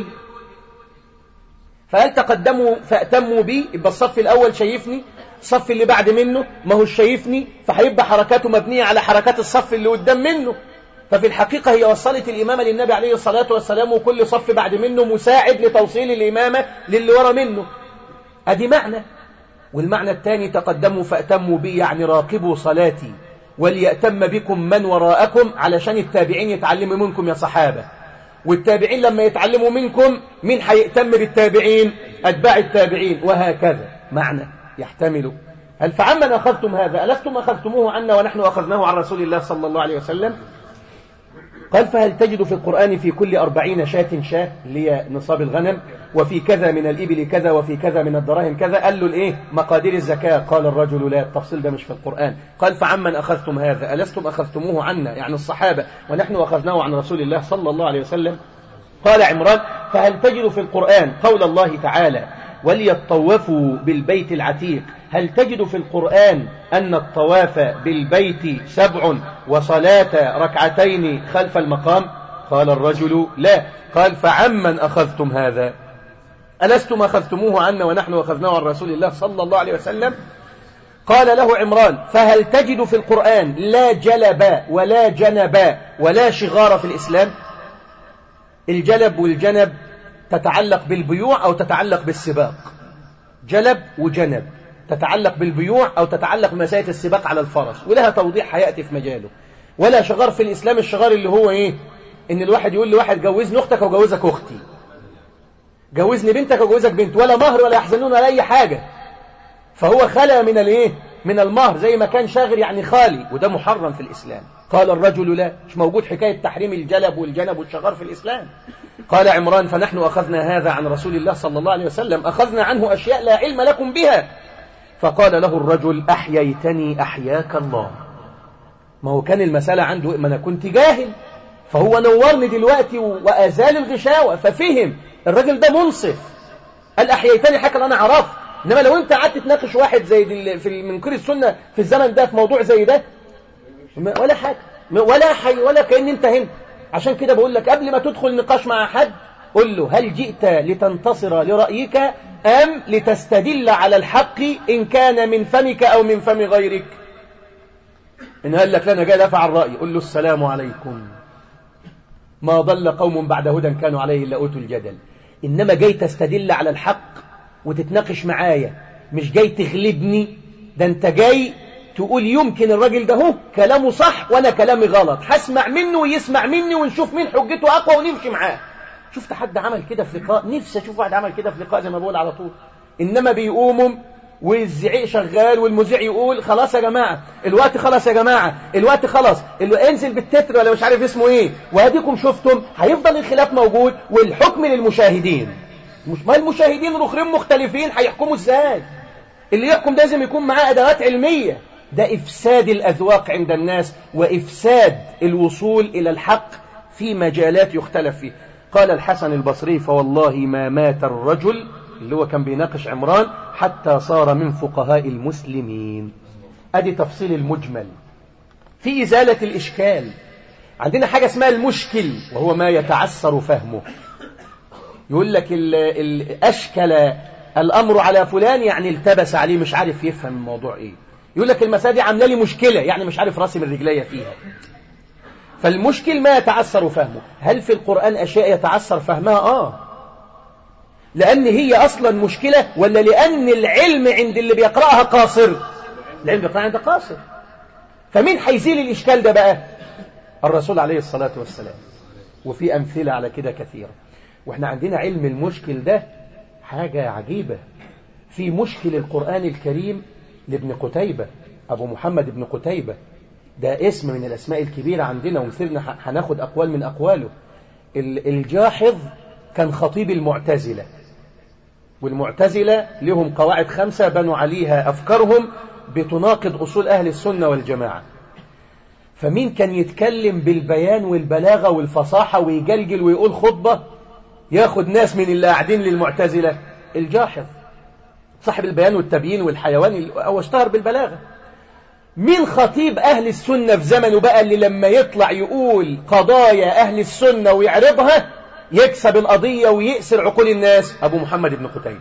فهل تقدموا فأتموا بي يبقى الصف الأول شايفني الصف اللي بعد منه ما هو شايفني فهيبقى حركاته مبنية على حركات الصف اللي قدام منه ففي الحقيقة هي وصلت الإمامة للنبي عليه الصلاة والسلام وكل صف بعد منه مساعد لتوصيل الإمامة للي ورا منه أدي معنى والمعنى الثاني تقدموا فأتموا بي يعني راقبوا صلاتي وليأتم بكم من وراءكم علشان التابعين يتعلموا منكم يا صحابة والتابعين لما يتعلموا منكم مين هيأتم بالتابعين أتباع التابعين وهكذا معنى يحتمل هل فعمن أخذتم هذا ألستم أخذتموه عنا ونحن أخذناه عن رسول الله صلى الله عليه وسلم قال فهل تجد في القرآن في كل أربعين شاة شاة اللي نصاب الغنم وفي كذا من الإبل كذا وفي كذا من الدراهم كذا قال له الإيه مقادير الزكاة قال الرجل لا التفصيل ده مش في القرآن قال فعمن أخذتم هذا ألستم أخذتموه عنا يعني الصحابة ونحن أخذناه عن رسول الله صلى الله عليه وسلم قال عمران فهل تجد في القرآن قول الله تعالى وليطوفوا بالبيت العتيق هل تجد في القرآن أن الطواف بالبيت سبع وصلاة ركعتين خلف المقام قال الرجل لا قال فعمن أخذتم هذا ألستم أخذتموه عنا ونحن أخذناه عن رسول الله صلى الله عليه وسلم قال له عمران فهل تجد في القرآن لا جلب ولا جنب ولا شغار في الإسلام الجلب والجنب تتعلق بالبيوع أو تتعلق بالسباق جلب وجنب تتعلق بالبيوع أو تتعلق بمسائل السباق على الفرس ولها توضيح هيأتي في مجاله ولا شغار في الإسلام الشغار اللي هو إيه إن الواحد يقول لواحد جوزني أختك أو جوزك أختي جوزني بنتك أو جوزك بنت ولا مهر ولا يحزنون ولا أي حاجة فهو خلى من الإيه من المهر زي ما كان شاغر يعني خالي وده محرم في الإسلام قال الرجل لا مش موجود حكاية تحريم الجلب والجنب والشغار في الإسلام قال عمران فنحن أخذنا هذا عن رسول الله صلى الله عليه وسلم أخذنا عنه أشياء لا علم لكم بها فقال له الرجل أحييتني أحياك الله ما هو كان المسألة عنده ما أنا كنت جاهل فهو نورني دلوقتي وأزال الغشاوة ففهم الراجل ده منصف قال أحييتني حكى أنا عرفت إنما لو أنت قعدت تناقش واحد زي في منكر السنة في الزمن ده في موضوع زي ده ولا حاجة ولا حي ولا كأن أنت هنا عشان كده بقول لك قبل ما تدخل نقاش مع حد قل له هل جئت لتنتصر لرأيك أم لتستدل على الحق إن كان من فمك أو من فم غيرك إن قال لك لنا جاي دافع الرأي قل له السلام عليكم ما ضل قوم بعد هدى كانوا عليه إلا أوتوا الجدل إنما جاي تستدل على الحق وتتناقش معايا مش جاي تغلبني ده أنت جاي تقول يمكن الراجل ده هو كلامه صح وأنا كلامي غلط هسمع منه ويسمع مني ونشوف مين حجته أقوى ونمشي معاه شفت حد عمل كده في لقاء نفسي أشوف واحد عمل كده في لقاء زي ما بقول على طول إنما بيقوموا والزعيق شغال والمذيع يقول خلاص يا جماعة الوقت خلاص يا جماعة الوقت خلاص انزل بالتتر ولا مش عارف اسمه ايه وهديكم شفتم هيفضل الخلاف موجود والحكم للمشاهدين مش ما المشاهدين الاخرين مختلفين هيحكموا ازاي اللي يحكم لازم يكون معاه ادوات علمية ده افساد الاذواق عند الناس وافساد الوصول الى الحق في مجالات يختلف فيه قال الحسن البصري فوالله ما مات الرجل اللي هو كان بيناقش عمران حتى صار من فقهاء المسلمين ادي تفصيل المجمل في إزالة الإشكال عندنا حاجة اسمها المشكل وهو ما يتعسر فهمه يقول لك ال ال أشكل الأمر على فلان يعني التبس عليه مش عارف يفهم الموضوع إيه يقول لك المسألة دي عامله لي مشكلة يعني مش عارف راسم الرجلية فيها فالمشكل ما يتعسر فهمه هل في القرآن أشياء يتعسر فهمها آه لأن هي أصلا مشكلة ولا لأن العلم عند اللي بيقرأها قاصر العلم بيقرأها عند قاصر فمين هيزيل الإشكال ده بقى الرسول عليه الصلاة والسلام وفي أمثلة على كده كثيرة وإحنا عندنا علم المشكل ده حاجة عجيبة في مشكل القرآن الكريم لابن قتيبة أبو محمد ابن قتيبة ده اسم من الأسماء الكبيرة عندنا ومثلنا هناخد أقوال من أقواله الجاحظ كان خطيب المعتزلة والمعتزلة لهم قواعد خمسة بنوا عليها أفكارهم بتناقض أصول أهل السنة والجماعة فمين كان يتكلم بالبيان والبلاغة والفصاحة ويجلجل ويقول خطبة ياخد ناس من اللي قاعدين للمعتزلة الجاحظ صاحب البيان والتبيين والحيوان أو اشتهر بالبلاغة مين خطيب أهل السنة في زمنه بقى اللي لما يطلع يقول قضايا أهل السنة ويعرضها يكسب القضية ويأسر عقول الناس أبو محمد بن قتيبة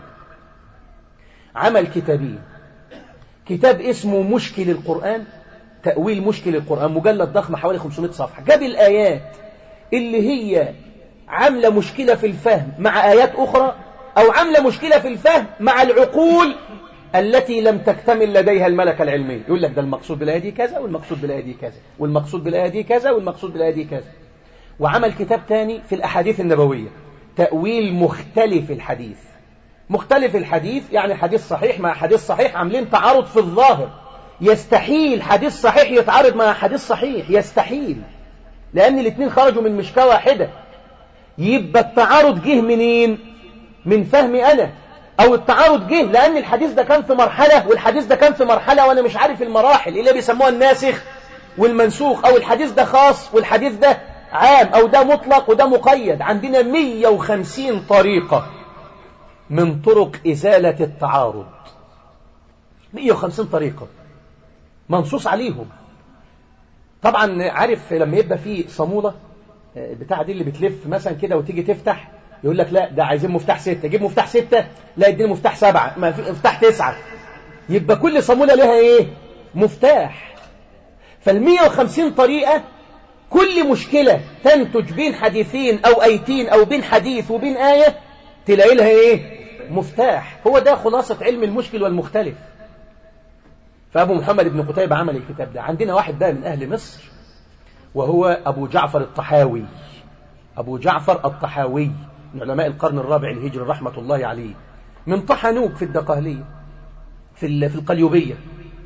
عمل كتابين كتاب اسمه مشكل القرآن تأويل مشكل القرآن مجلد ضخم حوالي 500 صفحة جاب الآيات اللي هي عاملة مشكلة في الفهم مع آيات أخرى أو عاملة مشكلة في الفهم مع العقول التي لم تكتمل لديها الملكة العلمية يقول لك ده المقصود بالآية دي كذا والمقصود بالآية دي كذا والمقصود بالآية دي كذا والمقصود بالآية دي كذا وعمل كتاب تاني في الأحاديث النبوية تأويل مختلف الحديث مختلف الحديث يعني حديث صحيح مع حديث صحيح عاملين تعارض في الظاهر يستحيل حديث صحيح يتعارض مع حديث صحيح يستحيل لأن الاثنين خرجوا من مشكاة واحدة يبقى التعارض جه منين من فهمي أنا أو التعارض جه لأن الحديث ده كان في مرحلة والحديث ده كان في مرحلة وأنا مش عارف المراحل اللي بيسموها الناسخ والمنسوخ أو الحديث ده خاص والحديث ده عام أو ده مطلق وده مقيد عندنا 150 طريقة من طرق إزالة التعارض 150 طريقة منصوص عليهم طبعا عارف لما يبقى في صامولة بتاع دي اللي بتلف مثلا كده وتيجي تفتح يقول لك لا ده عايزين مفتاح ستة جيب مفتاح ستة لا يديني مفتاح سبعة ما في مفتاح تسعة يبقى كل صامولة لها ايه مفتاح فالمية وخمسين طريقة كل مشكلة تنتج بين حديثين أو أيتين أو بين حديث وبين آية تلاقي لها إيه مفتاح هو ده خلاصة علم المشكل والمختلف فأبو محمد بن قتيبة عمل الكتاب ده عندنا واحد ده من أهل مصر وهو أبو جعفر الطحاوي أبو جعفر الطحاوي من علماء القرن الرابع الهجري رحمة الله عليه من طحنوك في الدقهلية في في القليوبية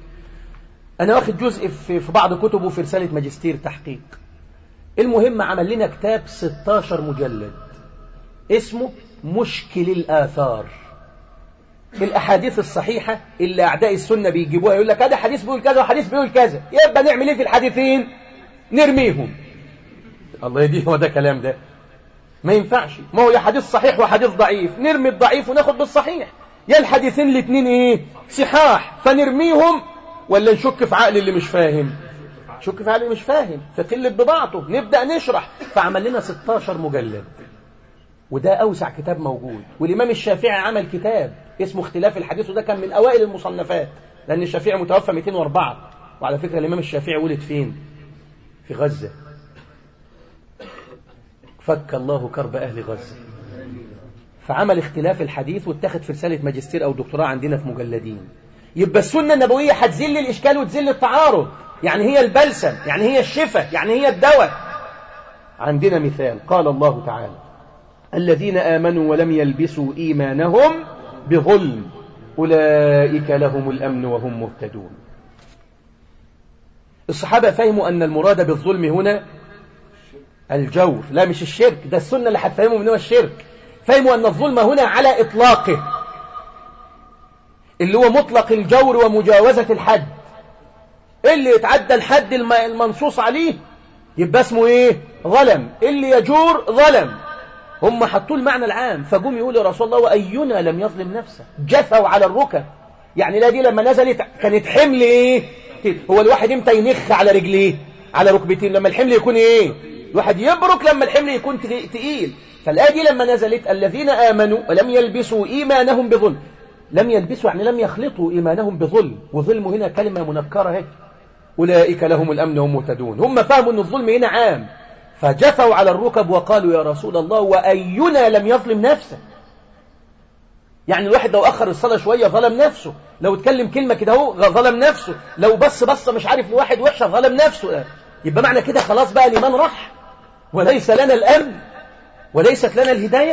أنا واخد جزء في بعض كتبه في رسالة ماجستير تحقيق المهم عمل لنا كتاب 16 مجلد اسمه مشكل الآثار الأحاديث الصحيحة اللي أعداء السنة بيجيبوها يقول لك هذا حديث بيقول كذا وحديث بيقول كذا يبقى نعمل ايه في الحديثين نرميهم الله يديه هو ده كلام ده ما ينفعش ما هو يا حديث صحيح وحديث ضعيف نرمي الضعيف وناخد بالصحيح يا الحديثين الاثنين ايه صحاح فنرميهم ولا نشك في عقل اللي مش فاهم شك في عقل اللي مش فاهم فقلة بضاعته نبدأ نشرح فعمل لنا 16 مجلد وده أوسع كتاب موجود والإمام الشافعي عمل كتاب اسمه اختلاف الحديث وده كان من أوائل المصنفات لأن الشافعي متوفى 204 وعلى فكرة الإمام الشافعي ولد فين في غزة فك الله كرب أهل غزة فعمل اختلاف الحديث واتخذ في رسالة ماجستير أو دكتوراه عندنا في مجلدين يبقى السنة النبوية هتزل الإشكال وتزل التعارض يعني هي البلسم يعني هي الشفة يعني هي الدواء عندنا مثال قال الله تعالى الذين آمنوا ولم يلبسوا إيمانهم بظلم أولئك لهم الأمن وهم مهتدون الصحابة فهموا أن المراد بالظلم هنا الجور لا مش الشرك ده السنة اللي هتفهموا منه الشرك فهموا أن الظلم هنا على إطلاقه اللي هو مطلق الجور ومجاوزة الحد اللي يتعدى الحد المنصوص عليه يبقى اسمه ايه ظلم اللي يجور ظلم هم حطوا المعنى العام فجم يقولوا يا رسول الله وأينا لم يظلم نفسه جثوا على الركب يعني لا دي لما نزلت كانت حمل ايه هو الواحد امتى ينخ على رجليه على ركبتين لما الحمل يكون ايه الواحد يبرك لما الحمل يكون تقيل فالآية دي لما نزلت الذين آمنوا ولم يلبسوا إيمانهم بظلم لم يلبسوا يعني لم يخلطوا إيمانهم بظلم وظلم هنا كلمة منكرة هيك أولئك لهم الأمن وهم مهتدون هم فهموا أن الظلم هنا عام فجفوا على الركب وقالوا يا رسول الله وأينا لم يظلم نفسه يعني الواحد لو أخر الصلاة شوية ظلم نفسه لو اتكلم كلمة كده هو ظلم نفسه لو بص بص مش عارف لواحد وحشة ظلم نفسه يبقى معنى كده خلاص بقى لمن راح وليس لنا الأمن وليست لنا الهداية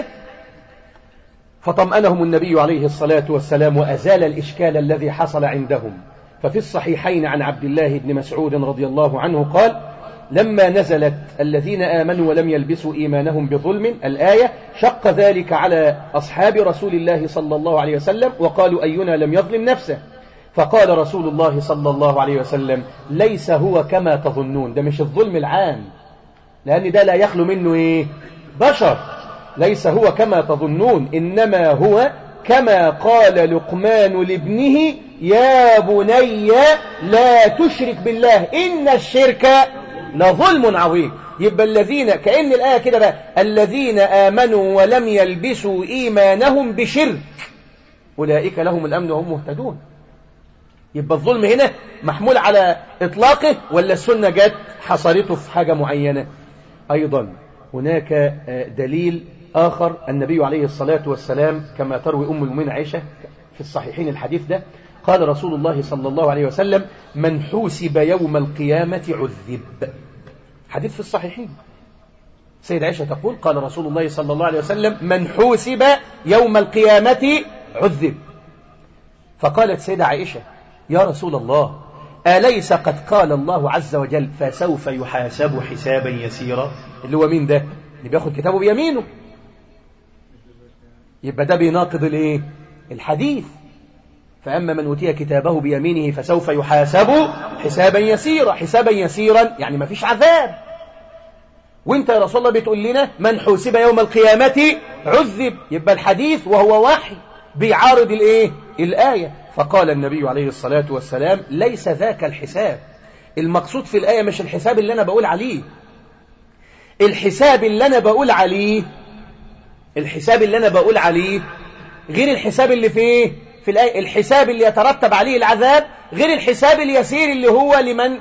فطمأنهم النبي عليه الصلاة والسلام وأزال الإشكال الذي حصل عندهم ففي الصحيحين عن عبد الله بن مسعود رضي الله عنه قال لما نزلت الذين آمنوا ولم يلبسوا إيمانهم بظلم الآية شق ذلك على أصحاب رسول الله صلى الله عليه وسلم وقالوا أينا لم يظلم نفسه فقال رسول الله صلى الله عليه وسلم ليس هو كما تظنون ده مش الظلم العام لأن ده لا يخلو منه إيه بشر ليس هو كما تظنون إنما هو كما قال لقمان لابنه يا بني لا تشرك بالله إن الشرك لظلم عظيم يبقى الذين كأن الآية كده بقى الذين آمنوا ولم يلبسوا إيمانهم بشرك أولئك لهم الأمن وهم مهتدون يبقى الظلم هنا محمول على إطلاقه ولا السنة جت حصلته في حاجة معينة أيضا هناك دليل آخر النبي عليه الصلاة والسلام كما تروي أم المؤمنين عائشة في الصحيحين الحديث ده قال رسول الله صلى الله عليه وسلم من حوسب يوم القيامة عذب حديث في الصحيحين سيد عائشة تقول قال رسول الله صلى الله عليه وسلم من حوسب يوم القيامة عذب فقالت سيدة عائشة يا رسول الله أليس قد قال الله عز وجل فسوف يحاسب حسابا يسيرا اللي هو مين ده اللي بياخد كتابه بيمينه يبقى ده بيناقض الايه الحديث فأما من أوتي كتابه بيمينه فسوف يحاسب حسابا يسيرا حسابا يسيرا يعني ما فيش عذاب وانت يا رسول الله بتقول لنا من حوسب يوم القيامة عذب يبقى الحديث وهو وحي بيعارض الايه الآية فقال النبي عليه الصلاة والسلام ليس ذاك الحساب المقصود في الآية مش الحساب اللي أنا بقول عليه الحساب اللي أنا بقول عليه الحساب اللي أنا بقول عليه غير الحساب اللي فيه في الآية الحساب اللي يترتب عليه العذاب غير الحساب اليسير اللي هو لمن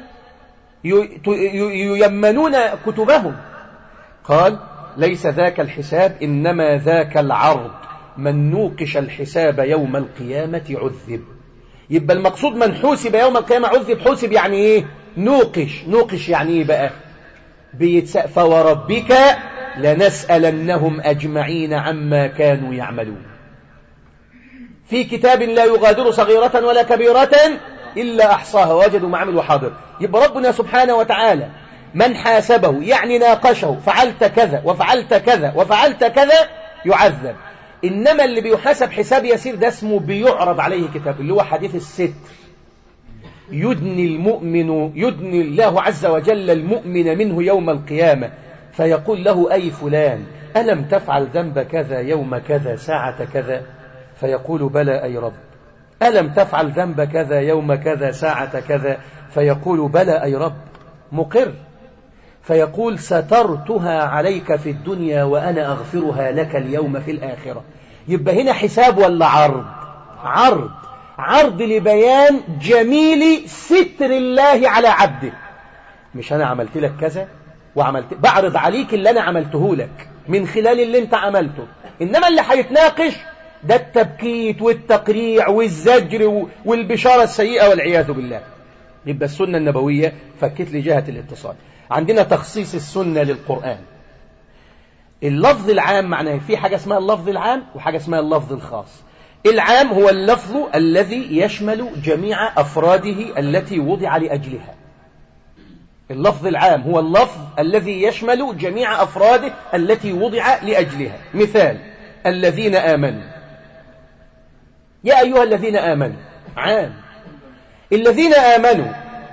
ييمنون كتبهم قال ليس ذاك الحساب إنما ذاك العرض من نوقش الحساب يوم القيامة عذب يبقى المقصود من حوسب يوم القيامة عذب حوسب يعني ايه نوقش نوقش يعني ايه بقى بيتسأ فوربك لنسألنهم أجمعين عما كانوا يعملون في كتاب لا يغادر صغيرة ولا كبيرة إلا أحصاها وجدوا ما عملوا حاضر يبقى ربنا سبحانه وتعالى من حاسبه يعني ناقشه فعلت كذا وفعلت كذا وفعلت كذا يعذب إنما اللي بيحاسب حساب يسير ده اسمه بيعرض عليه كتاب اللي هو حديث الستر يدني المؤمن يدني الله عز وجل المؤمن منه يوم القيامة فيقول له أي فلان ألم تفعل ذنب كذا يوم كذا ساعة كذا فيقول بلى أي رب ألم تفعل ذنب كذا يوم كذا ساعة كذا فيقول بلى أي رب مقر فيقول سترتها عليك في الدنيا وأنا أغفرها لك اليوم في الآخرة يبقى هنا حساب ولا عرض عرض عرض لبيان جميل ستر الله على عبده مش أنا عملت لك كذا وعملت بعرض عليك اللي أنا عملته لك من خلال اللي انت عملته إنما اللي هيتناقش ده التبكيت والتقريع والزجر والبشارة السيئة والعياذ بالله يبقى السنة النبوية فكت لي جهة الاتصال عندنا تخصيص السنة للقرآن اللفظ العام معناه في حاجة اسمها اللفظ العام وحاجة اسمها اللفظ الخاص العام هو اللفظ الذي يشمل جميع أفراده التي وضع لأجلها اللفظ العام هو اللفظ الذي يشمل جميع أفراده التي وضع لأجلها مثال الذين آمنوا يا أيها الذين آمنوا عام الذين آمنوا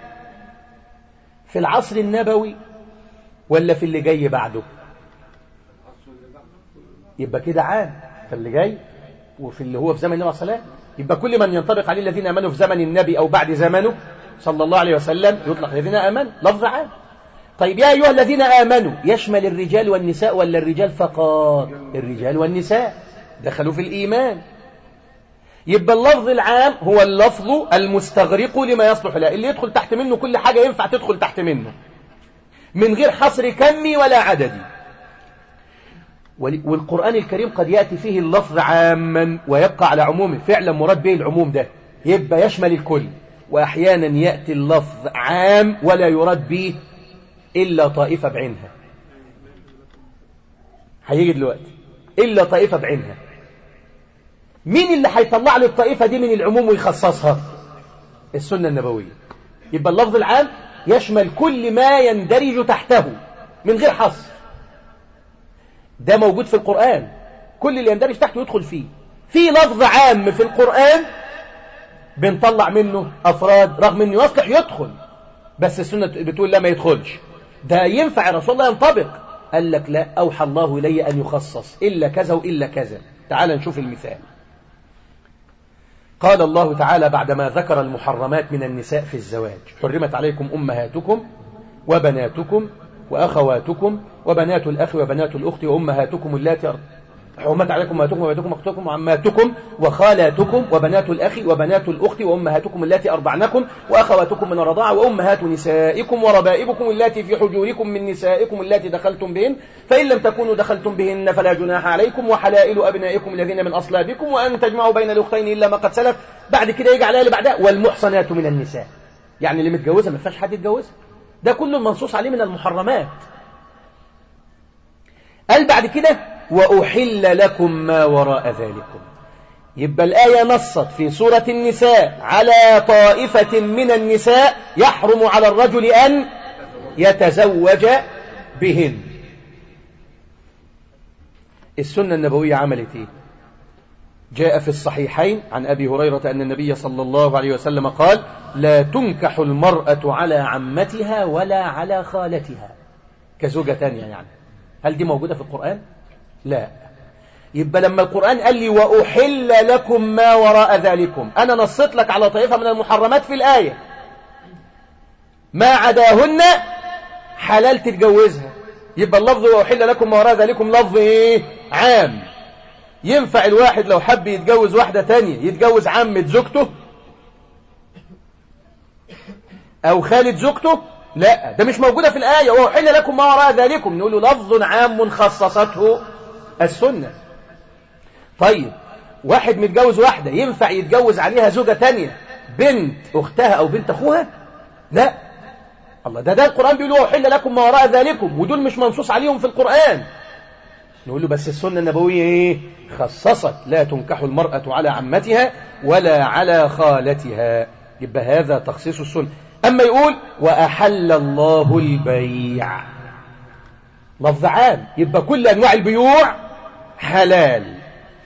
في العصر النبوي ولا في اللي جاي بعده يبقى كده عام في اللي جاي وفي اللي هو في زمن النبي صلى الله عليه وسلم يبقى كل من ينطبق عليه الذين آمنوا في زمن النبي أو بعد زمنه صلى الله عليه وسلم يطلق الذين آمنوا لفظ عام طيب يا أيها الذين آمنوا يشمل الرجال والنساء ولا الرجال فقط الرجال والنساء دخلوا في الإيمان يبقى اللفظ العام هو اللفظ المستغرق لما يصلح له اللي يدخل تحت منه كل حاجة ينفع تدخل تحت منه من غير حصر كمي ولا عددي والقرآن الكريم قد يأتي فيه اللفظ عاما ويبقى على عمومه فعلا مراد به العموم ده يبقى يشمل الكل وأحيانا يأتي اللفظ عام ولا يراد به إلا طائفة بعينها هيجي دلوقتي إلا طائفة بعينها مين اللي هيطلع له الطائفة دي من العموم ويخصصها السنة النبوية يبقى اللفظ العام يشمل كل ما يندرج تحته من غير حصر ده موجود في القرآن كل اللي يندرج تحته يدخل فيه في لفظ عام في القرآن بنطلع منه أفراد رغم أنه يصلح يدخل بس السنة بتقول لا ما يدخلش ده ينفع رسول الله ينطبق قال لك لا أوحى الله إلي أن يخصص إلا كذا وإلا كذا تعال نشوف المثال قال الله تعالى بعدما ذكر المحرمات من النساء في الزواج حرمت عليكم أمهاتكم وبناتكم وأخواتكم وبنات الأخ وبنات الأخت وأمهاتكم اللاتي حرمت عليكم أمهاتكم وبناتكم أختكم وعماتكم وخالاتكم وبنات الأخ وبنات الأخت وأمهاتكم اللاتي أرضعنكم وأخواتكم من الرضاعة وأمهات نسائكم وربائبكم اللاتي في حجوركم من نسائكم اللاتي دخلتم بهن فإن لم تكونوا دخلتم بهن فلا جناح عليكم وحلائل أبنائكم الذين من أصلابكم وأن تجمعوا بين الأختين إلا ما قد سلف بعد كده يجي عليها اللي بعدها والمحصنات من النساء يعني اللي متجوزة ما فيهاش حد يتجوزها ده كله المنصوص عليه من المحرمات قال بعد كده وأحل لكم ما وراء ذلكم يبقى الآية نصت في سورة النساء على طائفة من النساء يحرم على الرجل أن يتزوج بهن السنة النبوية عملت إيه جاء في الصحيحين عن أبي هريرة أن النبي صلى الله عليه وسلم قال لا تنكح المرأة على عمتها ولا على خالتها كزوجة ثانية يعني هل دي موجودة في القرآن؟ لا يبقى لما القرآن قال لي وأحل لكم ما وراء ذلكم أنا نصت لك على طائفة من المحرمات في الآية ما عداهن حلال تتجوزها يبقى اللفظ وأحل لكم ما وراء ذلكم لفظ إيه؟ عام ينفع الواحد لو حب يتجوز واحدة تانية يتجوز عمة زوجته أو خالد زوجته لا ده مش موجودة في الآية وأحل لكم ما وراء ذلكم نقول له لفظ عام خصصته السنة طيب واحد متجوز واحدة ينفع يتجوز عليها زوجة تانية بنت أختها أو بنت أخوها لا الله ده ده القرآن بيقول وأحل لكم ما وراء ذلكم ودول مش منصوص عليهم في القرآن نقول له بس السنة النبوية إيه خصصت لا تنكح المرأة على عمتها ولا على خالتها يبقى هذا تخصيص السنة أما يقول وأحل الله البيع لفظ عام يبقى كل أنواع البيوع حلال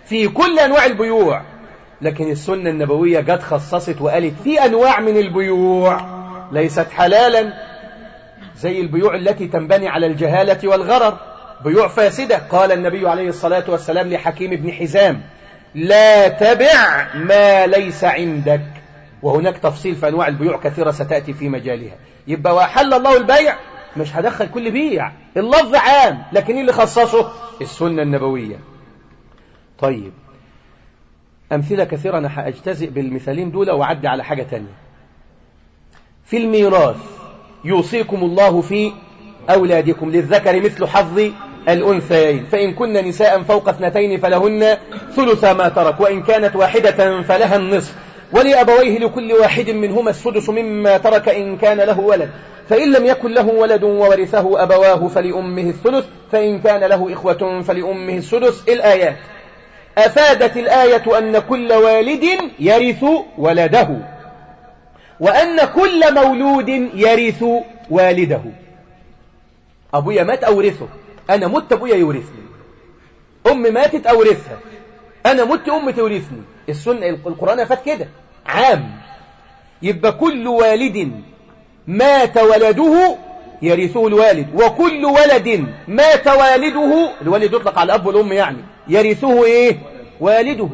في كل أنواع البيوع لكن السنة النبوية جت خصصت وقالت في أنواع من البيوع ليست حلالا زي البيوع التي تنبني على الجهالة والغرر بيوع فاسدة قال النبي عليه الصلاة والسلام لحكيم بن حزام لا تبع ما ليس عندك وهناك تفصيل في أنواع البيوع كثيرة ستأتي في مجالها يبقى وحل الله البيع مش هدخل كل بيع اللفظ عام لكن إيه اللي خصصه السنة النبوية طيب أمثلة كثيرة أنا هأجتزئ بالمثالين دول وأعدي على حاجة تانية في الميراث يوصيكم الله في أولادكم للذكر مثل حظ الأنثيين فإن كن نساء فوق اثنتين فلهن ثلث ما ترك وإن كانت واحدة فلها النصف ولأبويه لكل واحد منهما السدس مما ترك إن كان له ولد فإن لم يكن له ولد وورثه أبواه فلأمه الثلث فإن كان له إخوة فلأمه السدس الآيات أفادت الآية أن كل والد يرث ولده وأن كل مولود يرث والده أبويا مات أورثه أنا مت أبويا يورثني أم ماتت أورثها أنا مت أم تورثني السنة القرآن فات كده عام يبقى كل والد مات ولده يرثه الوالد وكل ولد مات والده الوالد يطلق على الأب والأم يعني يرثه إيه والده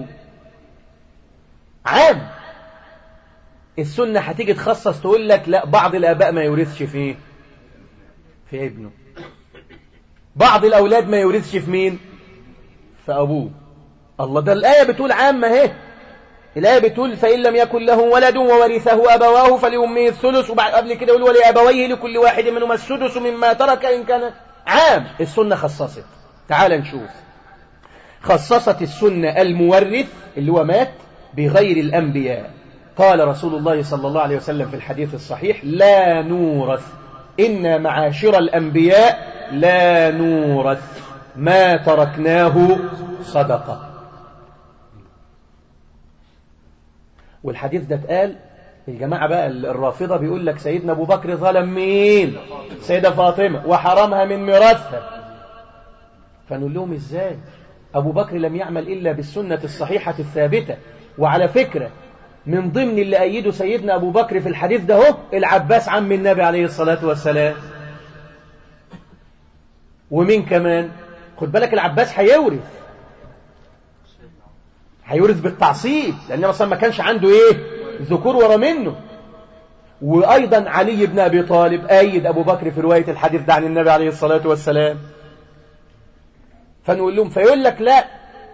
عام السنة هتيجي تخصص تقول لك لا بعض الآباء ما يورثش في في ابنه بعض الأولاد ما يورثش في مين في أبوه الله ده الآية بتقول عامة اهي الآية بتقول فإن لم يكن له ولد وورثه أبواه فلأمه الثلث وبعد قبل كده يقول ولأبويه لكل واحد منهما السدس مما ترك إن كان عام السنة خصصت تعال نشوف خصصت السنة المورث اللي هو مات بغير الأنبياء قال رسول الله صلى الله عليه وسلم في الحديث الصحيح لا نورث إن معاشر الأنبياء لا نورث ما تركناه صدقة والحديث ده اتقال الجماعة بقى الرافضة بيقول لك سيدنا أبو بكر ظلم مين سيدة فاطمة وحرمها من ميراثها فنقول لهم ازاي أبو بكر لم يعمل إلا بالسنة الصحيحة الثابتة وعلى فكرة من ضمن اللي أيده سيدنا أبو بكر في الحديث ده هو العباس عم النبي عليه الصلاة والسلام ومين كمان خد بالك العباس هيورث هيورث بالتعصيب لأن مثلا ما كانش عنده إيه ذكور ورا منه وأيضا علي بن أبي طالب أيد أبو بكر في رواية الحديث ده عن النبي عليه الصلاة والسلام فنقول لهم فيقول لك لا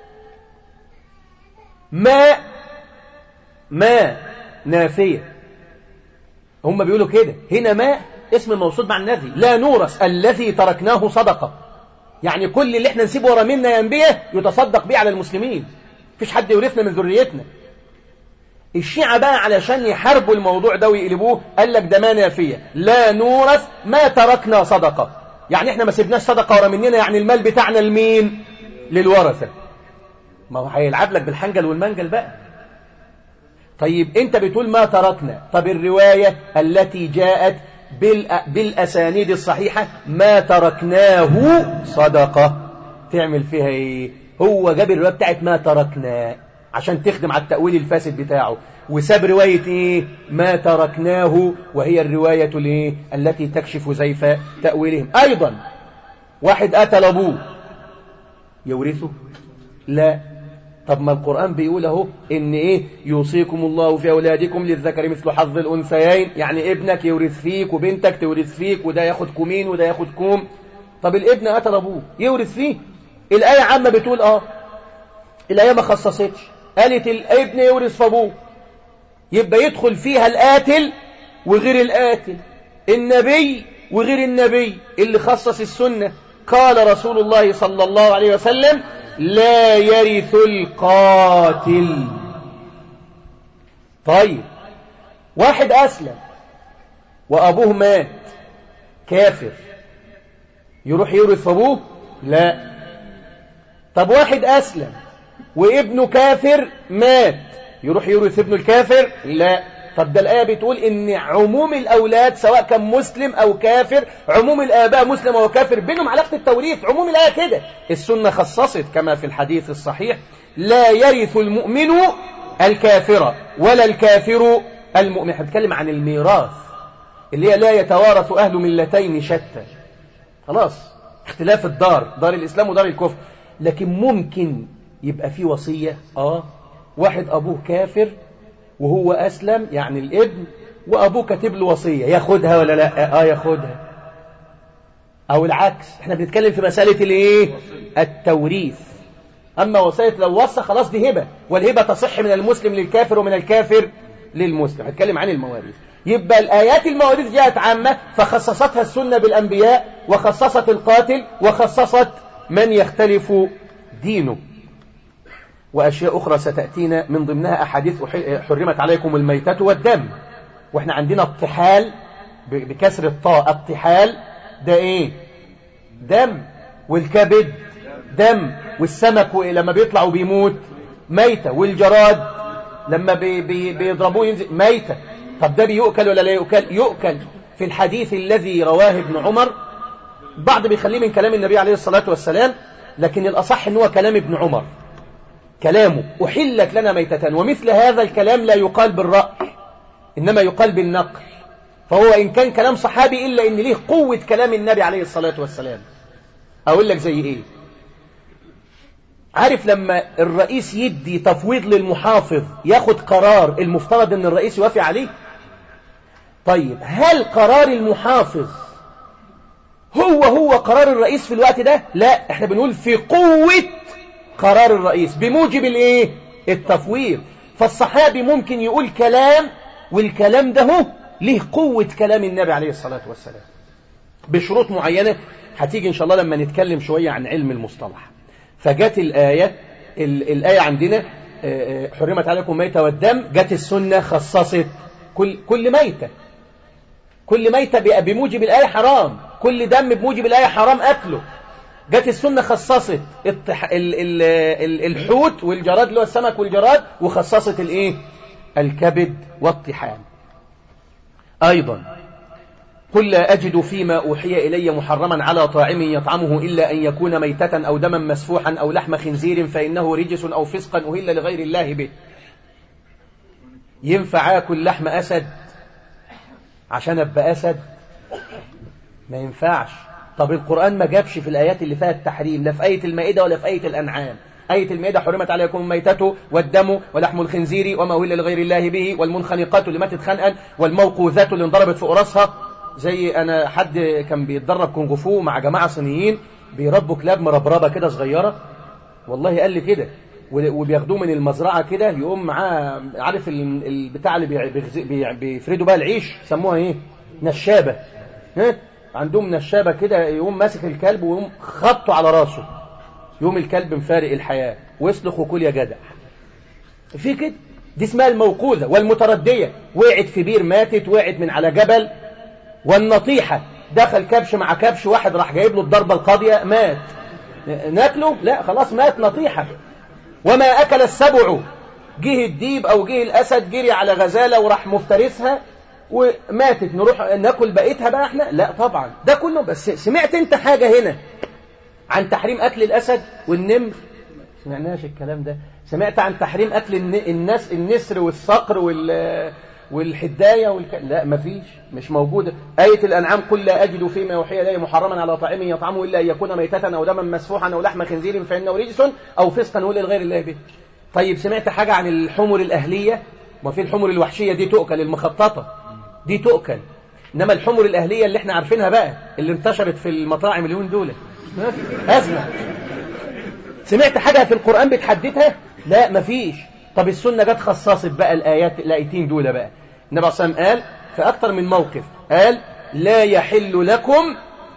ما ما نافية هم بيقولوا كده هنا ما اسم موصول مع النفي لا نورث الذي تركناه صدقة يعني كل اللي احنا نسيبه ورا منا يا انبياء يتصدق بيه على المسلمين مفيش حد يورثنا من ذريتنا الشيعة بقى علشان يحاربوا الموضوع ده ويقلبوه قال لك ده ما نافية لا نورث ما تركنا صدقة يعني احنا ما سيبناش صدقة ورا مننا يعني المال بتاعنا لمين للورثة ما هو هيلعب لك بالحنجل والمنجل بقى طيب انت بتقول ما تركنا طب الرواية التي جاءت بالأسانيد الصحيحة ما تركناه صدقة تعمل فيها ايه هو جاب الرواية بتاعت ما تركنا عشان تخدم على التأويل الفاسد بتاعه وساب رواية ايه ما تركناه وهي الرواية الايه التي تكشف زيف تأويلهم ايضا واحد قتل ابوه يورثه لا طب ما القرآن بيقول اهو ان ايه يوصيكم الله في اولادكم للذكر مثل حظ الانثيين يعني ابنك يورث فيك وبنتك تورث فيك وده ياخد كومين وده ياخد كوم طب الابن قتل ابوه يورث فيه الآية عامة بتقول اه الآية ما خصصتش قالت الابن يورث في ابوه يبقى يدخل فيها القاتل وغير القاتل النبي وغير النبي اللي خصص السنة قال رسول الله صلى الله عليه وسلم لا يرث القاتل طيب واحد أسلم وأبوه مات كافر يروح يورث أبوه لا طب واحد أسلم وابنه كافر مات يروح يورث ابنه الكافر لا طب ده الآية بتقول إن عموم الأولاد سواء كان مسلم أو كافر عموم الآباء مسلم أو كافر بينهم علاقة التوريث عموم الآية كده السنة خصصت كما في الحديث الصحيح لا يرث المؤمن الكافر ولا الكافر المؤمن هنتكلم عن الميراث اللي هي لا يتوارث أهل ملتين شتى خلاص اختلاف الدار دار الإسلام ودار الكفر لكن ممكن يبقى في وصية آه واحد أبوه كافر وهو أسلم يعني الابن وأبوه كاتب له وصية ياخدها ولا لا آه ياخدها أو العكس احنا بنتكلم في مسألة الايه التوريث أما وصية لو وصى خلاص دي هبة والهبة تصح من المسلم للكافر ومن الكافر للمسلم هتكلم عن المواريث يبقى الآيات المواريث جاءت عامة فخصصتها السنة بالأنبياء وخصصت القاتل وخصصت من يختلف دينه وأشياء أخرى ستأتينا من ضمنها أحاديث حرمت عليكم الميتة والدم وإحنا عندنا الطحال بكسر الطاء الطحال ده إيه دم والكبد دم والسمك لما بيطلع وبيموت ميتة والجراد لما بي بي بيضربوه ينزل ميتة طب ده بيؤكل ولا لا يؤكل يؤكل في الحديث الذي رواه ابن عمر بعض بيخليه من كلام النبي عليه الصلاة والسلام لكن الأصح أنه كلام ابن عمر كلامه أحلت لنا ميتة ومثل هذا الكلام لا يقال بالرأي إنما يقال بالنقل فهو إن كان كلام صحابي إلا إن ليه قوة كلام النبي عليه الصلاة والسلام أقول لك زي إيه عارف لما الرئيس يدي تفويض للمحافظ ياخد قرار المفترض ان الرئيس يوافق عليه طيب هل قرار المحافظ هو هو قرار الرئيس في الوقت ده لا احنا بنقول في قوة قرار الرئيس بموجب الايه التفويض فالصحابي ممكن يقول كلام والكلام ده هو له قوة كلام النبي عليه الصلاة والسلام بشروط معينة هتيجي ان شاء الله لما نتكلم شوية عن علم المصطلح فجت الآية الآية عندنا حرمت عليكم ميتة والدم جت السنة خصصت كل كل ميتة كل ميتة بموجب الآية حرام كل دم بموجب الآية حرام أكله جت السنة خصصت التح... ال... ال... ال... الحوت والجراد اللي هو السمك والجراد وخصصت الايه الكبد والطحال أيضا قل لا أجد فيما أوحي إلي محرما على طاعم يطعمه إلا أن يكون ميتة أو دما مسفوحا أو لحم خنزير فإنه رجس أو فسقا أهل لغير الله به ينفع آكل لحم أسد عشان أبقى أسد ما ينفعش طب القرآن ما جابش في الآيات اللي فيها التحريم لا في آية المائدة ولا في آية الأنعام آية المائدة حرمت عليكم الميتة والدم ولحم الخنزير وما أهل لغير الله به والمنخنقات اللي ماتت خنقا والموقوذات اللي انضربت في راسها زي انا حد كان بيتدرب كونغ فو مع جماعه صينيين بيربوا كلاب مربربه كده صغيره والله قال لي كده وبياخدوه من المزرعه كده يقوم معاه عارف البتاع اللي بيفردوا بقى العيش سموها ايه نشابه ها عندهم نشابه كده يقوم ماسك الكلب ويقوم خبطه على راسه يقوم الكلب مفارق الحياه ويصلخ وكل يا جدع في كده دي اسمها الموقوذه والمترديه وقعت في بير ماتت وقعت من على جبل والنطيحة دخل كبش مع كبش واحد راح جايب له الضربة القاضية مات ناكله لا خلاص مات نطيحة وما أكل السبع جه الديب أو جه الأسد جري على غزالة وراح مفترسها وماتت نروح ناكل بقيتها بقى احنا لا طبعا ده كله بس سمعت انت حاجة هنا عن تحريم أكل الأسد والنمر سمعناش الكلام ده سمعت عن تحريم أكل الناس النسر والصقر وال والحداية والك... لا مفيش مش موجودة آية الأنعام قل لا أجد فيما يوحي إلي محرما على طعام يطعمه إلا أن يكون ميتة أو دما مسفوحا أو لحم خنزير فإنه رجس أو فسقا ولا لغير الله به طيب سمعت حاجة عن الحمر الأهلية ما في الحمر الوحشية دي تؤكل المخططة دي تؤكل إنما الحمر الأهلية اللي احنا عارفينها بقى اللي انتشرت في المطاعم اليومين دول أزمة سمعت حاجة في القرآن بتحددها لا مفيش طب السنة جت خصصت بقى الآيات الآيتين دول بقى النبي صلى الله عليه وسلم قال في أكثر من موقف قال لا يحل لكم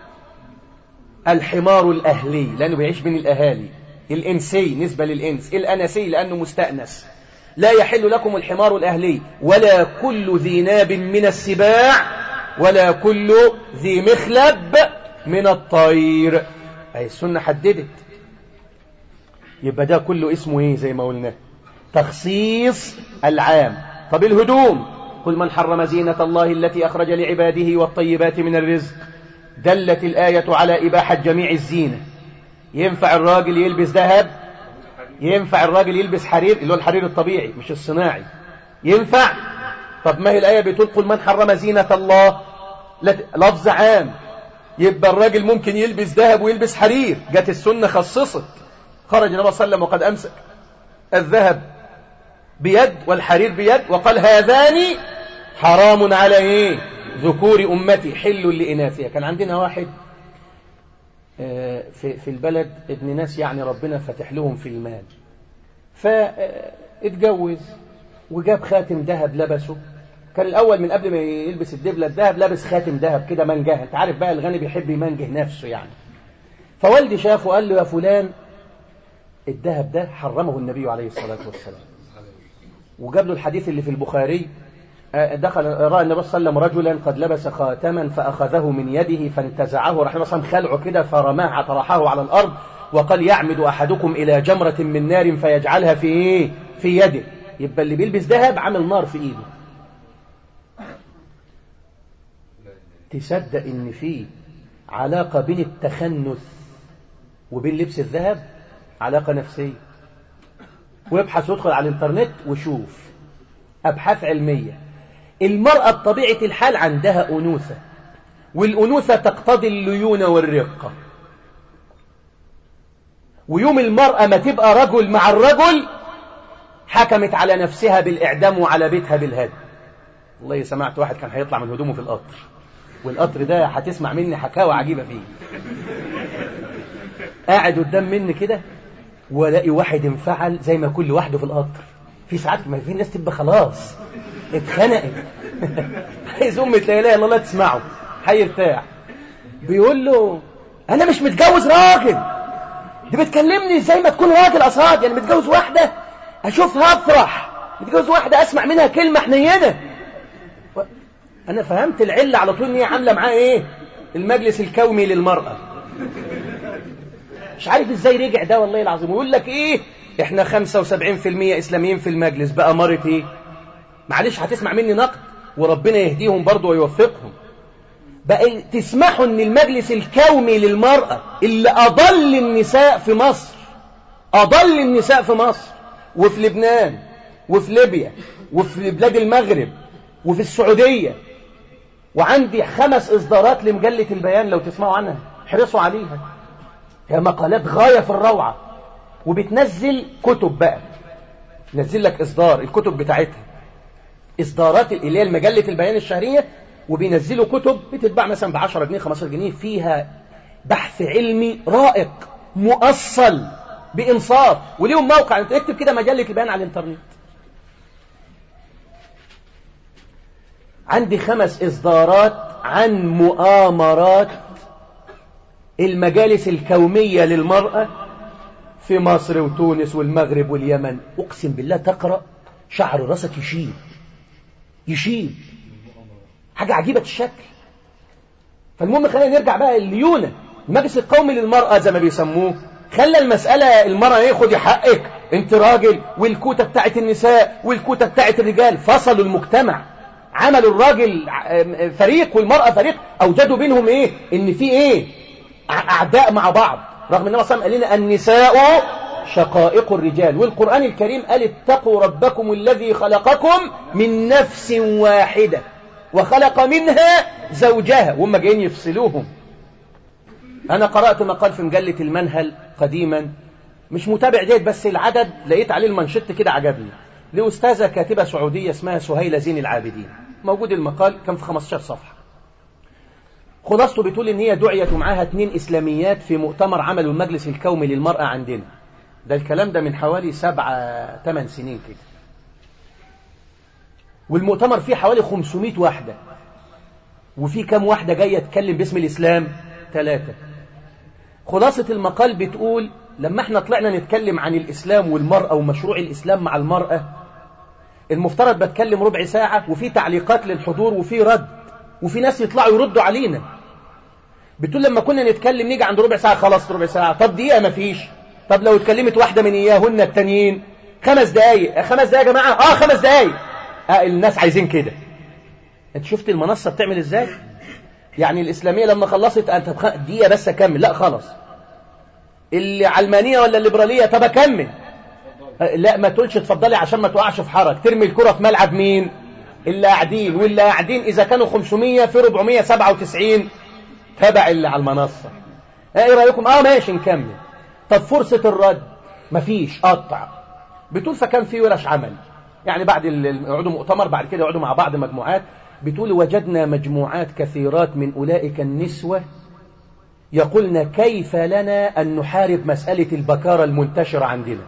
الحمار الأهلي لأنه بيعيش بين الأهالي الإنسي نسبة للإنس الأنسي لأنه مستأنس لا يحل لكم الحمار الأهلي ولا كل ذي ناب من السباع ولا كل ذي مخلب من الطير أي السنة حددت يبقى ده كله اسمه ايه زي ما قلنا تخصيص العام طب الهدوم قل من حرم زينة الله التي أخرج لعباده والطيبات من الرزق دلت الآية على إباحة جميع الزينة ينفع الراجل يلبس ذهب ينفع الراجل يلبس حرير اللي هو الحرير الطبيعي مش الصناعي ينفع طب ما هي الآية بتقول قل من حرم زينة الله لفظ عام يبقى الراجل ممكن يلبس ذهب ويلبس حرير جت السنة خصصت خرج النبي صلى الله عليه وسلم وقد أمسك الذهب بيد والحرير بيد وقال هذان حرام على ايه ذكور أمتي حل لإناثها كان عندنا واحد في في البلد ابن ناس يعني ربنا فتح لهم في المال فاتجوز وجاب خاتم ذهب لبسه كان الأول من قبل ما يلبس الدبلة الذهب لابس خاتم ذهب كده منجه انت عارف بقى الغني بيحب يمنجه نفسه يعني فوالدي شافه وقال له يا فلان الذهب ده حرمه النبي عليه الصلاة والسلام وجاب له الحديث اللي في البخاري دخل رأى النبي صلى الله عليه وسلم رجلا قد لبس خاتما فأخذه من يده فانتزعه رحمه الله خلعه كده فرماه طرحه على الأرض وقال يعمد أحدكم إلى جمرة من نار فيجعلها في إيه؟ في يده يبقى اللي بيلبس ذهب عامل نار في إيده تصدق إن في علاقة بين التخنث وبين لبس الذهب علاقة نفسية ويبحث ويدخل على الانترنت وشوف أبحاث علمية المرأة بطبيعة الحال عندها أنوثة والأنوثة تقتضي الليونة والرقة ويوم المرأة ما تبقى رجل مع الرجل حكمت على نفسها بالإعدام وعلى بيتها بالهدم والله سمعت واحد كان هيطلع من هدومه في القطر والقطر ده هتسمع مني حكاوة عجيبة فيه قاعد قدام مني كده والاقي واحد انفعل زي ما كل لوحده في القطر في ساعات ما في ناس تبقى خلاص اتخنقت عايز امي لا اله الا الله تسمعه هيرتاح بيقول له انا مش متجوز راجل دي بتكلمني زي ما تكون راجل قصاد يعني متجوز واحده اشوفها افرح متجوز واحده اسمع منها كلمه حنينه انا فهمت العله على طول ان هي عامله معاه ايه المجلس الكومي للمراه مش عارف ازاي رجع ده والله العظيم ويقول لك ايه احنا 75% اسلاميين في المجلس بقى مرت ايه معلش هتسمع مني نقد وربنا يهديهم برضه ويوفقهم بقى تسمحوا ان المجلس الكومي للمرأة اللي اضل النساء في مصر اضل النساء في مصر وفي لبنان وفي ليبيا وفي بلاد المغرب وفي السعودية وعندي خمس اصدارات لمجلة البيان لو تسمعوا عنها احرصوا عليها هي مقالات غاية في الروعة وبتنزل كتب بقى نزل لك إصدار الكتب بتاعتها إصدارات اللي هي مجلة البيان الشهرية وبينزلوا كتب بتتباع مثلا ب 10 جنيه 15 جنيه فيها بحث علمي رائق مؤصل بإنصاف وليهم موقع انت اكتب كده مجلة البيان على الانترنت عندي خمس إصدارات عن مؤامرات المجالس الكومية للمرأة في مصر وتونس والمغرب واليمن أقسم بالله تقرأ شعر راسك يشيب يشيب حاجة عجيبة الشكل فالمهم خلينا نرجع بقى الليونة المجلس القومي للمرأة زي ما بيسموه خلى المسألة المرأة ياخد حقك انت راجل والكوتة بتاعت النساء والكوتة بتاعت الرجال فصلوا المجتمع عملوا الراجل فريق والمرأة فريق أوجدوا بينهم ايه ان في ايه أعداء مع بعض رغم ان الله قال لنا النساء شقائق الرجال والقرآن الكريم قال اتقوا ربكم الذي خلقكم من نفس واحدة وخلق منها زوجها وهم جايين يفصلوهم أنا قرأت مقال في مجلة المنهل قديما مش متابع جيد بس العدد لقيت عليه المنشط كده عجبني لأستاذة كاتبة سعودية اسمها سهيلة زين العابدين موجود المقال كان في 15 صفحة خلاصته بتقول ان هي دعيت ومعاها اتنين اسلاميات في مؤتمر عملوا المجلس الكومي للمرأة عندنا ده الكلام ده من حوالي سبعة ثمان سنين كده والمؤتمر فيه حوالي 500 واحدة وفي كام واحدة جاية تكلم باسم الإسلام ثلاثة خلاصة المقال بتقول لما احنا طلعنا نتكلم عن الإسلام والمرأة ومشروع الإسلام مع المرأة المفترض بتكلم ربع ساعة وفي تعليقات للحضور وفي رد وفي ناس يطلعوا يردوا علينا بتقول لما كنا نتكلم نيجي عند ربع ساعة خلاص ربع ساعة طب دقيقة مفيش طب لو اتكلمت واحدة من إياهن التانيين خمس دقايق خمس دقايق يا جماعة اه خمس دقايق آه الناس عايزين كده انت شفت المنصة بتعمل ازاي يعني الإسلامية لما خلصت أنت دقيقة بس أكمل لا خلاص العلمانية ولا الليبرالية طب أكمل لا ما تقولش اتفضلي عشان ما توقعش في حرج ترمي الكرة في ملعب مين اللي قاعدين واللي قاعدين إذا كانوا 500 في 497 تبع اللي على المنصة ايه رأيكم اه ماشي نكمل طب فرصة الرد مفيش قطع بتقول فكان في ورش عمل يعني بعد يقعدوا مؤتمر بعد كده يقعدوا مع بعض مجموعات بتقول وجدنا مجموعات كثيرات من أولئك النسوة يقولن كيف لنا أن نحارب مسألة البكارة المنتشرة عندنا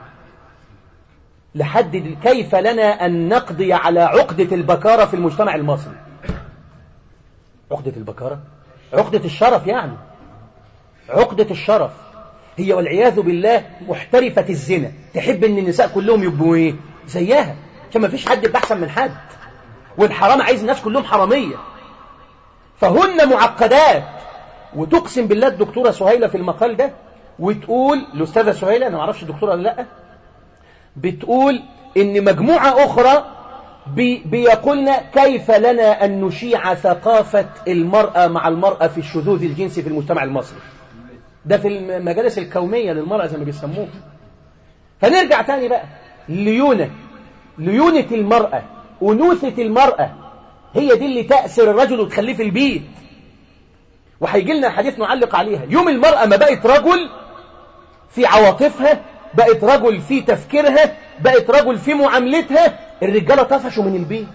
لحد كيف لنا أن نقضي على عقدة البكارة في المجتمع المصري عقدة البكارة عقدة الشرف يعني عقدة الشرف هي والعياذ بالله محترفة الزنا تحب ان النساء كلهم يبقوا ايه زيها عشان ما فيش حد يبقى احسن من حد والحرام عايز الناس كلهم حرامية فهن معقدات وتقسم بالله الدكتورة سهيلة في المقال ده وتقول الأستاذة سهيلة أنا ما اعرفش الدكتورة ولا لا بتقول إن مجموعة أخرى بي بيقولنا كيف لنا أن نشيع ثقافة المرأة مع المرأة في الشذوذ الجنسي في المجتمع المصري ده في المجالس الكومية للمرأة زي ما بيسموه فنرجع تاني بقى ليونة ليونة المرأة أنوثة المرأة هي دي اللي تأثر الرجل وتخليه في البيت وهيجي لنا حديث نعلق عليها يوم المرأة ما بقت رجل في عواطفها بقت رجل في تفكيرها بقت رجل في معاملتها الرجالة طفشوا من البيت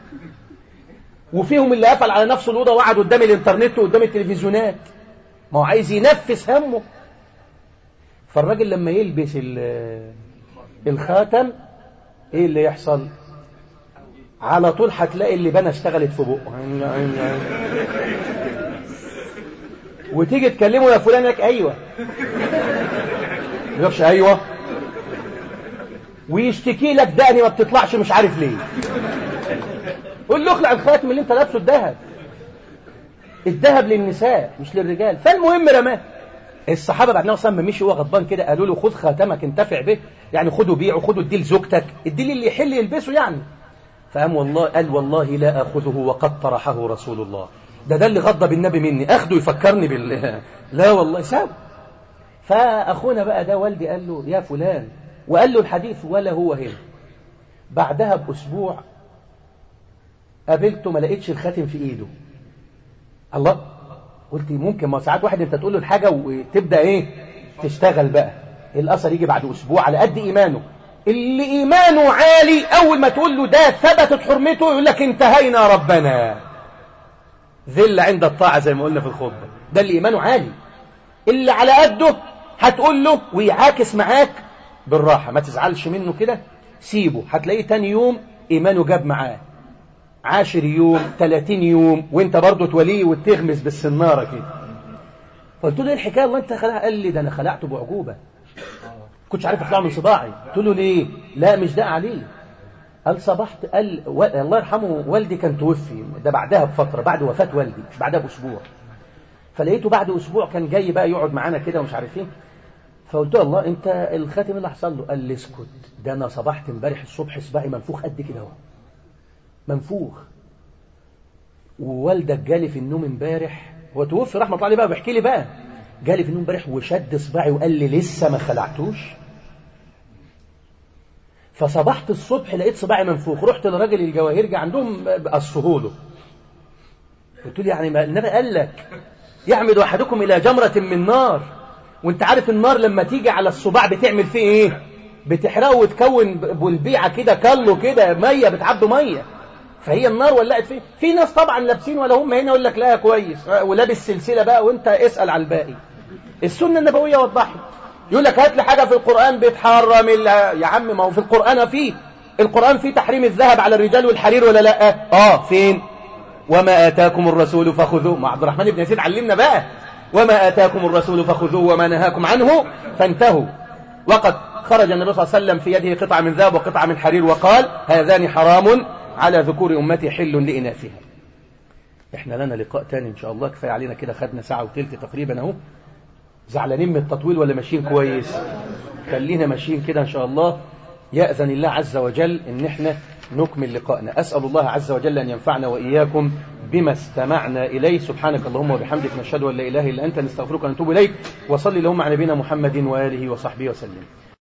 وفيهم اللي قفل على نفسه الأوضة وقعد قدام الإنترنت وقدام التلفزيونات ما هو عايز ينفس همه فالراجل لما يلبس الخاتم ايه اللي يحصل على طول هتلاقي اللي بنا اشتغلت في بقه وتيجي تكلمه يا فلان لك ايوه يقولش ايوه ويشتكي لك دقني ما بتطلعش مش عارف ليه قول له اخلع الخاتم اللي انت لابسه الذهب الذهب للنساء مش للرجال فالمهم رماه الصحابة بعد نوع صلى مشي هو غضبان كده قالوا له خذ خاتمك انتفع به يعني خده بيعه خده اديه لزوجتك اديه اللي يحل يلبسه يعني فقام والله قال والله لا أخذه وقد طرحه رسول الله ده ده اللي غضب النبي مني أخده يفكرني بال لا والله ساب فأخونا بقى ده والدي قال له يا فلان وقال له الحديث ولا هو هنا بعدها بأسبوع قابلته ما لقيتش الخاتم في إيده الله قلت ممكن ما ساعات واحد انت تقول له الحاجة وتبدأ ايه تشتغل بقى الأثر يجي بعد أسبوع على قد إيمانه اللي إيمانه عالي أول ما تقول له ده ثبتت حرمته يقول لك انتهينا ربنا ذل عند الطاعة زي ما قلنا في الخطبة ده اللي إيمانه عالي اللي على قده هتقول له ويعاكس معاك بالراحة ما تزعلش منه كده سيبه هتلاقيه تاني يوم إيمانه جاب معاه عاشر يوم تلاتين يوم وانت برضه توليه وتغمس بالسنارة كده فقلت له ايه الحكاية الله انت خلعها قال لي ده انا خلعته بعجوبة كنتش عارف اطلع من صباعي قلت له ليه لا مش ده عليه قال صبحت قال و... الله يرحمه والدي كان توفي ده بعدها بفترة بعد وفاة والدي مش بعدها بأسبوع فلقيته بعد أسبوع كان جاي بقى يقعد معانا كده ومش عارف ايه فقلت له الله انت الخاتم اللي حصل له قال لي اسكت ده انا صبحت امبارح الصبح صباعي منفوخ قد كده اهو منفوخ ووالدك جالي في النوم امبارح هو توفي رحمه الله عليه بقى بيحكي لي بقى جالي في النوم امبارح وشد صباعي وقال لي لسه ما خلعتوش فصبحت الصبح لقيت صباعي منفوخ رحت لراجل الجواهرجي عندهم قصهوله قلت له يعني ما النبي قال لك يعمد احدكم الى جمره من نار وانت عارف النار لما تيجي على الصباع بتعمل فيه ايه بتحرقه وتكون بلبيعه كده كله كده ميه بتعبده ميه فهي النار ولعت فيه في ناس طبعا لابسين ولا هم هنا يقول لك لا كويس ولابس سلسله بقى وانت اسال على الباقي السنه النبويه وضحت يقول لك هات لي حاجه في القران بتحرم يا عم ما هو في القران فيه القران فيه تحريم الذهب على الرجال والحرير ولا لا اه فين وما اتاكم الرسول فخذوه ما عبد الرحمن بن يزيد علمنا بقى وما اتاكم الرسول فخذوه وما نهاكم عنه فانتهوا وقد خرج النبي صلى الله عليه وسلم في يده قطعه من ذهب وقطعه من حرير وقال هذان حرام على ذكور أمتي حل لإناثها احنا لنا لقاء تاني ان شاء الله كفاية علينا كده خدنا ساعة وتلت تقريبا اهو زعلانين من التطويل ولا ماشيين كويس خلينا ماشيين كده ان شاء الله يأذن الله عز وجل ان احنا نكمل لقائنا أسأل الله عز وجل أن ينفعنا وإياكم بما استمعنا إليه سبحانك اللهم وبحمدك نشهد أن لا إله إلا أنت نستغفرك ونتوب إليك وصلي اللهم على نبينا محمد وآله وصحبه وسلم